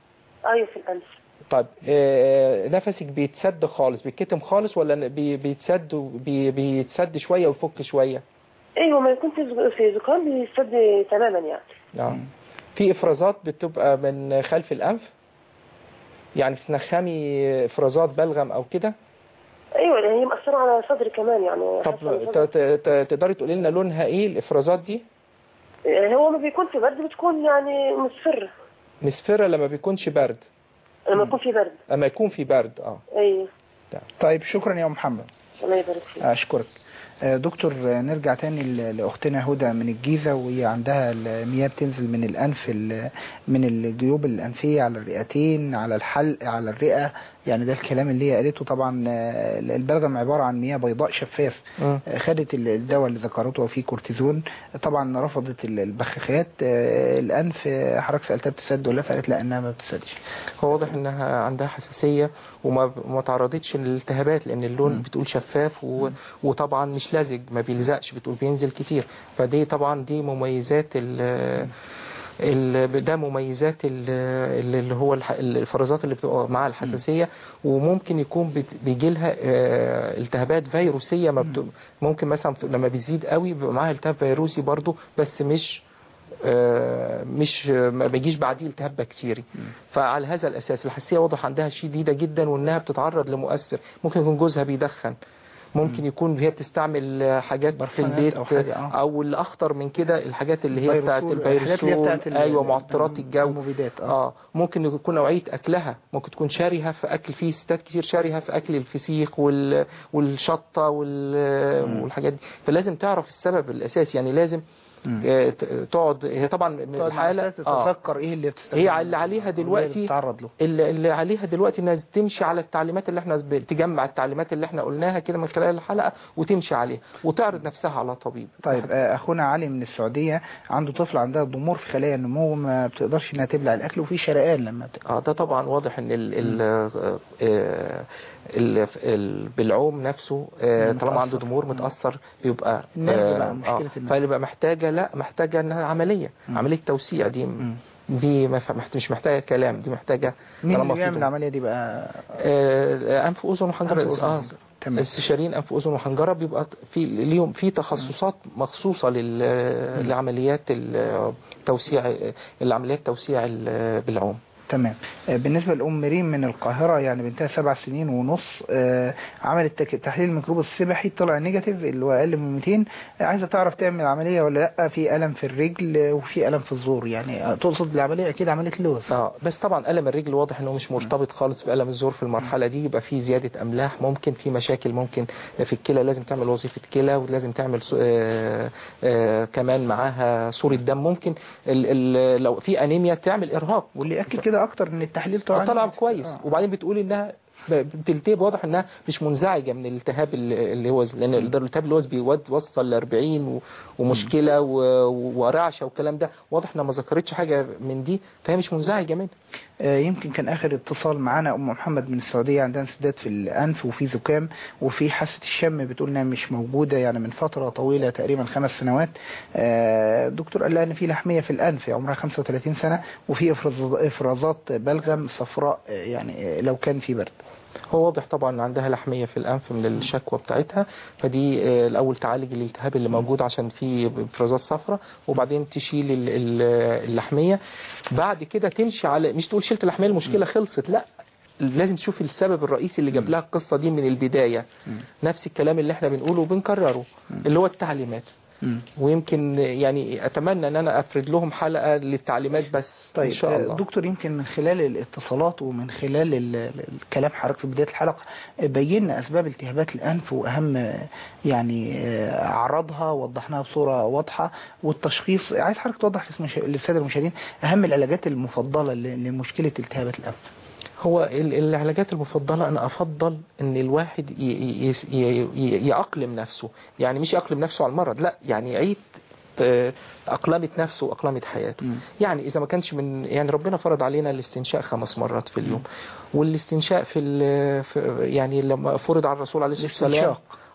ايوه في الانف طيب آه، نفسك بيتسد خالص بيتكتم خالص ولا بي- بيتسد بي- بيتسد شوية ويفك شوية ايوه ما يكون في زك- في زكام بيسد تماما يعني آه. في افرازات بتبقى من خلف الانف يعني تنخمي افرازات بلغم او كده ايوه هي مأثرة على صدري كمان يعني طب حاسة ت- ت- ت- تقدري تقولي لنا لونها ايه الافرازات دي هو ما بيكون في برد بتكون يعني مصفرة مصفرة لما بيكونش برد لما يكون في برد لما يكون في برد اه ايوه طيب شكرا يا أم محمد الله يبارك فيك أشكرك آه، دكتور آه، نرجع تاني ل- لأختنا هدى من الجيزة وهي عندها المياه بتنزل من الأنف ال- من الجيوب الأنفية على الرئتين على الحلق على الرئة يعني ده الكلام اللي هي قالته طبعا آه، البلغم عبارة عن مياه بيضاء شفاف مم. آه، خدت ال- الدواء اللي ذكرته وفيه كورتيزون طبعا رفضت ال- البخاخات آه، الأنف آه، حضرتك سألتها بتسد ولا فقالت لا إنها ما بتسدش هو واضح انها عندها حساسية وما وما تعرضتش للالتهابات لان اللون بتقول شفاف و... وطبعا مش لزج ما بيلزقش بتقول بينزل كتير فدي طبعا دي مميزات ال ال- ده مميزات ال- اللي هو الح- الفرازات اللي بتبقى مع الحساسية وممكن يكون بت- بيجي لها آه، التهابات فيروسية ما بت- ممكن مثلا لما بيزيد قوي بيبقى معاها التهاب فيروسي برضو بس مش آه، مش ما بيجيش بعديه التهاب بكتيري فعلى هذا الاساس الحساسيه واضح عندها شديده جدا وانها بتتعرض لمؤثر ممكن يكون جوزها بيدخن ممكن يكون هي بتستعمل حاجات في برفانات البيت أو حاجة، آه. او الاخطر من كده الحاجات اللي هي بتاعت الفيروسول، الحاجات اللي هي الفيروسول بتاعت ال- ايوه معطرات الجو المبيدات اه ممكن يكون نوعيه اكلها ممكن تكون شارهه في اكل في ستات كتير شارهه في اكل الفسيخ وال والشطه وال والحاجات دي فلازم تعرف السبب الاساسي يعني لازم آه، ت- تقعد هي طبعا من تقعد مع الحاله أساس آه. تتذكر ايه اللي بتستخدمه هي اللي عليها دلوقتي بتتعرض له اللي اللي عليها دلوقتي انها تمشي على التعليمات اللي احنا ب- تجمع التعليمات اللي احنا قلناها كده من خلال الحلقه وتمشي عليها وتعرض نفسها على طبيب طيب آه، اخونا علي من السعوديه عنده طفل عندها ضمور في خلايا النمو ما بتقدرش انها تبلع الاكل وفي شرقان لما بت... اه ده طبعا واضح ان ال ال آه، ال ال بالعوم نفسه آه، متأثر. طالما عنده ضمور متاثر بيبقى النرد بقى، آه، مشكلة آه، النرد. فيبقى محتاجه لا محتاجه انها عمليه عمليه توسيع دي دي ما ف- محت- مش محتاجه كلام دي محتاجه مين طالما اللي في بيعمل ضمور. العمليه دي بقى آه، انف واذن وحنجره أنف وأذن اه وحنجرة. تمام. استشاريين انف واذن وحنجره بيبقى في ليهم في تخصصات مخصوصه لل- لعمليات التوسيع العمليات توسيع ال- بالعوم تمام آه، بالنسبة لأم ريم من القاهرة يعني بنتها سبع سنين ونص آه، عملت تك- تحليل الميكروب السبحي طلع نيجاتيف اللي هو أقل من 200 آه، عايزة تعرف تعمل عملية ولا لأ في ألم في الرجل آه، وفي ألم في الزور يعني آه، تقصد بالعملية أكيد عملية لوز اه بس طبعا الم الرجل واضح انه مش مرتبط خالص بالم الزور في المرحله دي يبقى في زياده املاح ممكن في مشاكل ممكن في الكلى لازم تعمل وظيفه كلى ولازم تعمل ص- آه آه كمان معاها صوره دم ممكن ال ال لو في انيميا تعمل ارهاق واللي يأكد كده أكتر إن التحليل طلع طلع نيجاتيف. كويس آه. وبعدين بتقول انها ب- بتلتهب واضح انها مش منزعجه من الالتهاب اللي اللي هو لان الالتهاب اللي هو بيوصل ل 40 و- ومشكله و- ورعشه والكلام ده واضح انها ما ذكرتش حاجه من دي فهي مش منزعجه منها آه، يمكن كان آخر اتصال معانا أم محمد من السعودية عندها انسداد في الأنف وفي زكام وفي حاسة الشم بتقول إنها مش موجودة يعني من فترة طويلة تقريبا خمس سنوات آه، الدكتور قال لها إن في لحمية في الأنف عمرها 35 سنة وفي إفراز- إفرازات بلغم صفراء آه، يعني آه، لو كان في برد هو واضح طبعا ان عندها لحميه في الانف من الشكوى بتاعتها فدي آه، الاول تعالج الالتهاب اللي موجود عشان في افرازات صفراء وبعدين تشيل ال- ال- اللحميه بعد كده تمشي على مش تقول شلت اللحميه المشكله خلصت لا لازم تشوف السبب الرئيسي اللي جاب لها القصه دي من البدايه نفس الكلام اللي احنا بنقوله وبنكرره اللي هو التعليمات ويمكن يعني اتمنى ان انا افرد لهم حلقه للتعليمات بس طيب ان شاء الله آه، دكتور يمكن من خلال الاتصالات ومن خلال ال- ال- الكلام حضرتك في بداية الحلقة آه، بينا أسباب التهابات الأنف وأهم آه، يعني آه، أعراضها وضحناها بصورة واضحة والتشخيص عايز حضرتك توضح للمشا- للسادة المشاهدين أهم العلاجات المفضلة ل- لمشكلة التهابات الأنف هو ال- العلاجات المفضلة أنا أفضل إن الواحد ي- ي- ي- ي- يأقلم نفسه يعني مش يأقلم نفسه على المرض لا يعني يعيد آه، أقلمة نفسه وأقلمة حياته يعني إذا ما كانش من يعني ربنا فرض علينا الاستنشاء خمس مرات في اليوم والاستنشاء في, ال- في يعني لما فرض على الرسول عليه الصلاة والسلام الاستنشاق.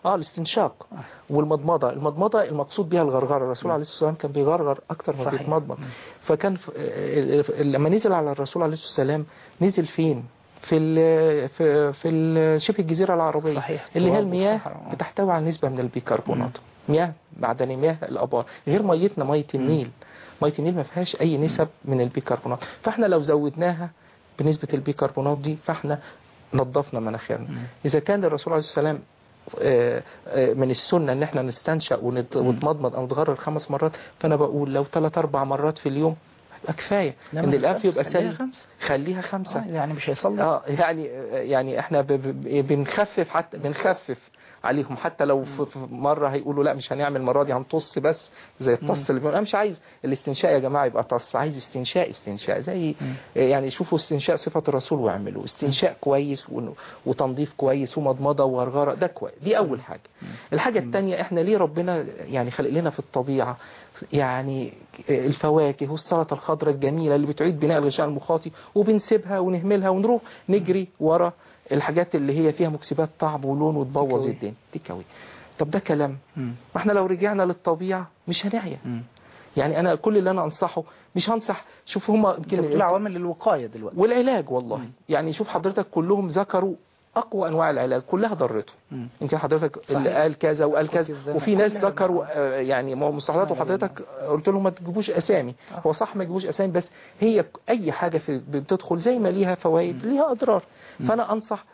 اه الاستنشاق والمضمضه المضمضه المقصود بها الغرغره الرسول عليه الصلاه والسلام كان بيغرغر اكتر ما صحيح. بيتمضمض فكان في آه، آه، لما نزل على الرسول عليه الصلاه والسلام نزل فين في ال في في ال- شبه الجزيره العربيه صحيح. اللي هي تراب المياه والصحراء. بتحتوي على نسبه من البيكربونات مياه معدنيه مياه الابار غير ميتنا ميه النيل ميه النيل ما فيهاش اي نسب من البيكربونات فاحنا لو زودناها بنسبه البيكربونات دي فاحنا نظفنا مناخيرنا اذا كان الرسول عليه الصلاه والسلام آه، آه، من السنة ان احنا نستنشق ونت- ونتمضمض او نتغرر خمس مرات فانا بقول لو ثلاث اربع مرات في اليوم يبقى كفاية لا، ان ما الانف تخافش، يبقى خليها سليم خمسة. خليها خمسة آه، يعني مش هيصلي اه يعني يعني احنا ب- ب- بنخفف حتى بنخفف عليهم حتى لو في في مرة هيقولوا لا مش هنعمل المرة دي هنطص بس زي الطص اللي بيقول انا مش عايز الاستنشاء يا جماعة يبقى طص عايز استنشاء استنشاء زي يعني شوفوا استنشاء صفة الرسول واعملوا استنشاء كويس ون- وتنظيف كويس ومضمضة وغرغرة ده كويس دي أول حاجة الحاجة الثانية احنا ليه ربنا يعني خلق لنا في الطبيعة يعني الفواكه والسلطة الخضراء الجميلة اللي بتعيد بناء الغشاء المخاطي وبنسيبها ونهملها ونروح نجري ورا الحاجات اللي هي فيها مكسبات طعم ولون وتبوظ تكوي. الدنيا تكوي طب ده كلام مم. ما احنا لو رجعنا للطبيعة مش هنعيا مم. يعني انا كل اللي انا انصحه مش هنصح شوف هما انت بتقول عوامل للوقاية دلوقتي والعلاج والله يعني شوف حضرتك كلهم ذكروا اقوى انواع العلاج كلها ضرته مم. يمكن حضرتك اللي صحيح. قال كذا وقال كنت كذا الزمن وفي ناس كلها ذكروا آه، يعني مصطلحات وحضرتك قلت لهم ما تجيبوش اسامي هو صح ما تجيبوش اسامي بس هي اي حاجه في بتدخل زي ما ليها فوائد ليها اضرار فانا انصح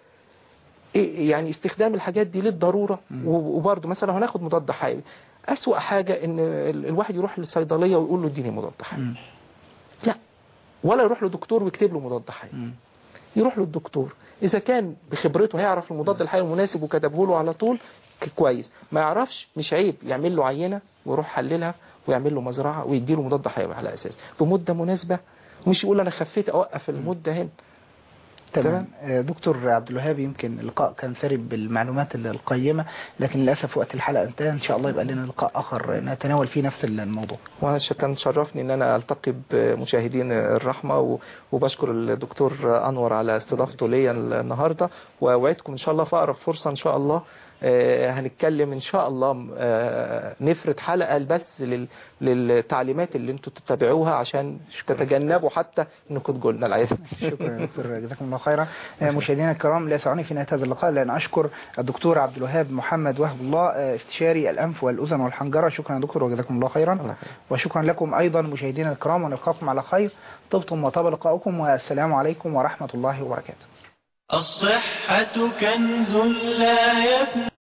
إيه يعني استخدام الحاجات دي للضروره و- وبرضه مثلا هناخد مضاد حيوي اسوأ حاجه ان ال- الواحد يروح للصيدليه ويقول له اديني مضاد حيوي مم. لا ولا يروح لدكتور ويكتب له مضاد حيوي مم. يروح للدكتور اذا كان بخبرته هيعرف المضاد الحيوي المناسب وكتبه له على طول ك- كويس ما يعرفش مش عيب يعمل له عينه ويروح حللها ويعمل له مزرعه ويدي له مضاد حيوي على اساس بمده مناسبه مش يقول انا خفيت اوقف المده هنا تمام آه، دكتور عبد الوهاب يمكن اللقاء كان ثري بالمعلومات ال- القيمة لكن للأسف وقت الحلقة انتهى إن شاء الله يبقى لنا لقاء آخر نتناول فيه نفس الموضوع وانا ش- كان شرفني ان انا التقي بمشاهدين الرحمه و- وبشكر الدكتور انور على استضافته ليا النهارده واوعدكم ان شاء الله في اقرب فرصه ان شاء الله آه، هنتكلم ان شاء الله آه، نفرد حلقه بس لل- للتعليمات اللي انتوا تتبعوها عشان تتجنبوا حتى انكم تقولوا لنا العياذ شكرا يا دكتور جزاكم الله خيرا آه، مشاهدينا الكرام لا يسعني في نهاية هذا اللقاء لأن أشكر الدكتور عبد الوهاب محمد وهب الله آه، استشاري الأنف والأذن والحنجرة شكرا يا دكتور وجزاكم الله خيرا وشكرا لكم أيضا مشاهدينا الكرام ونلقاكم على خير طبتم وطاب لقاؤكم والسلام عليكم ورحمة الله وبركاته الصحة كنز لا يفنى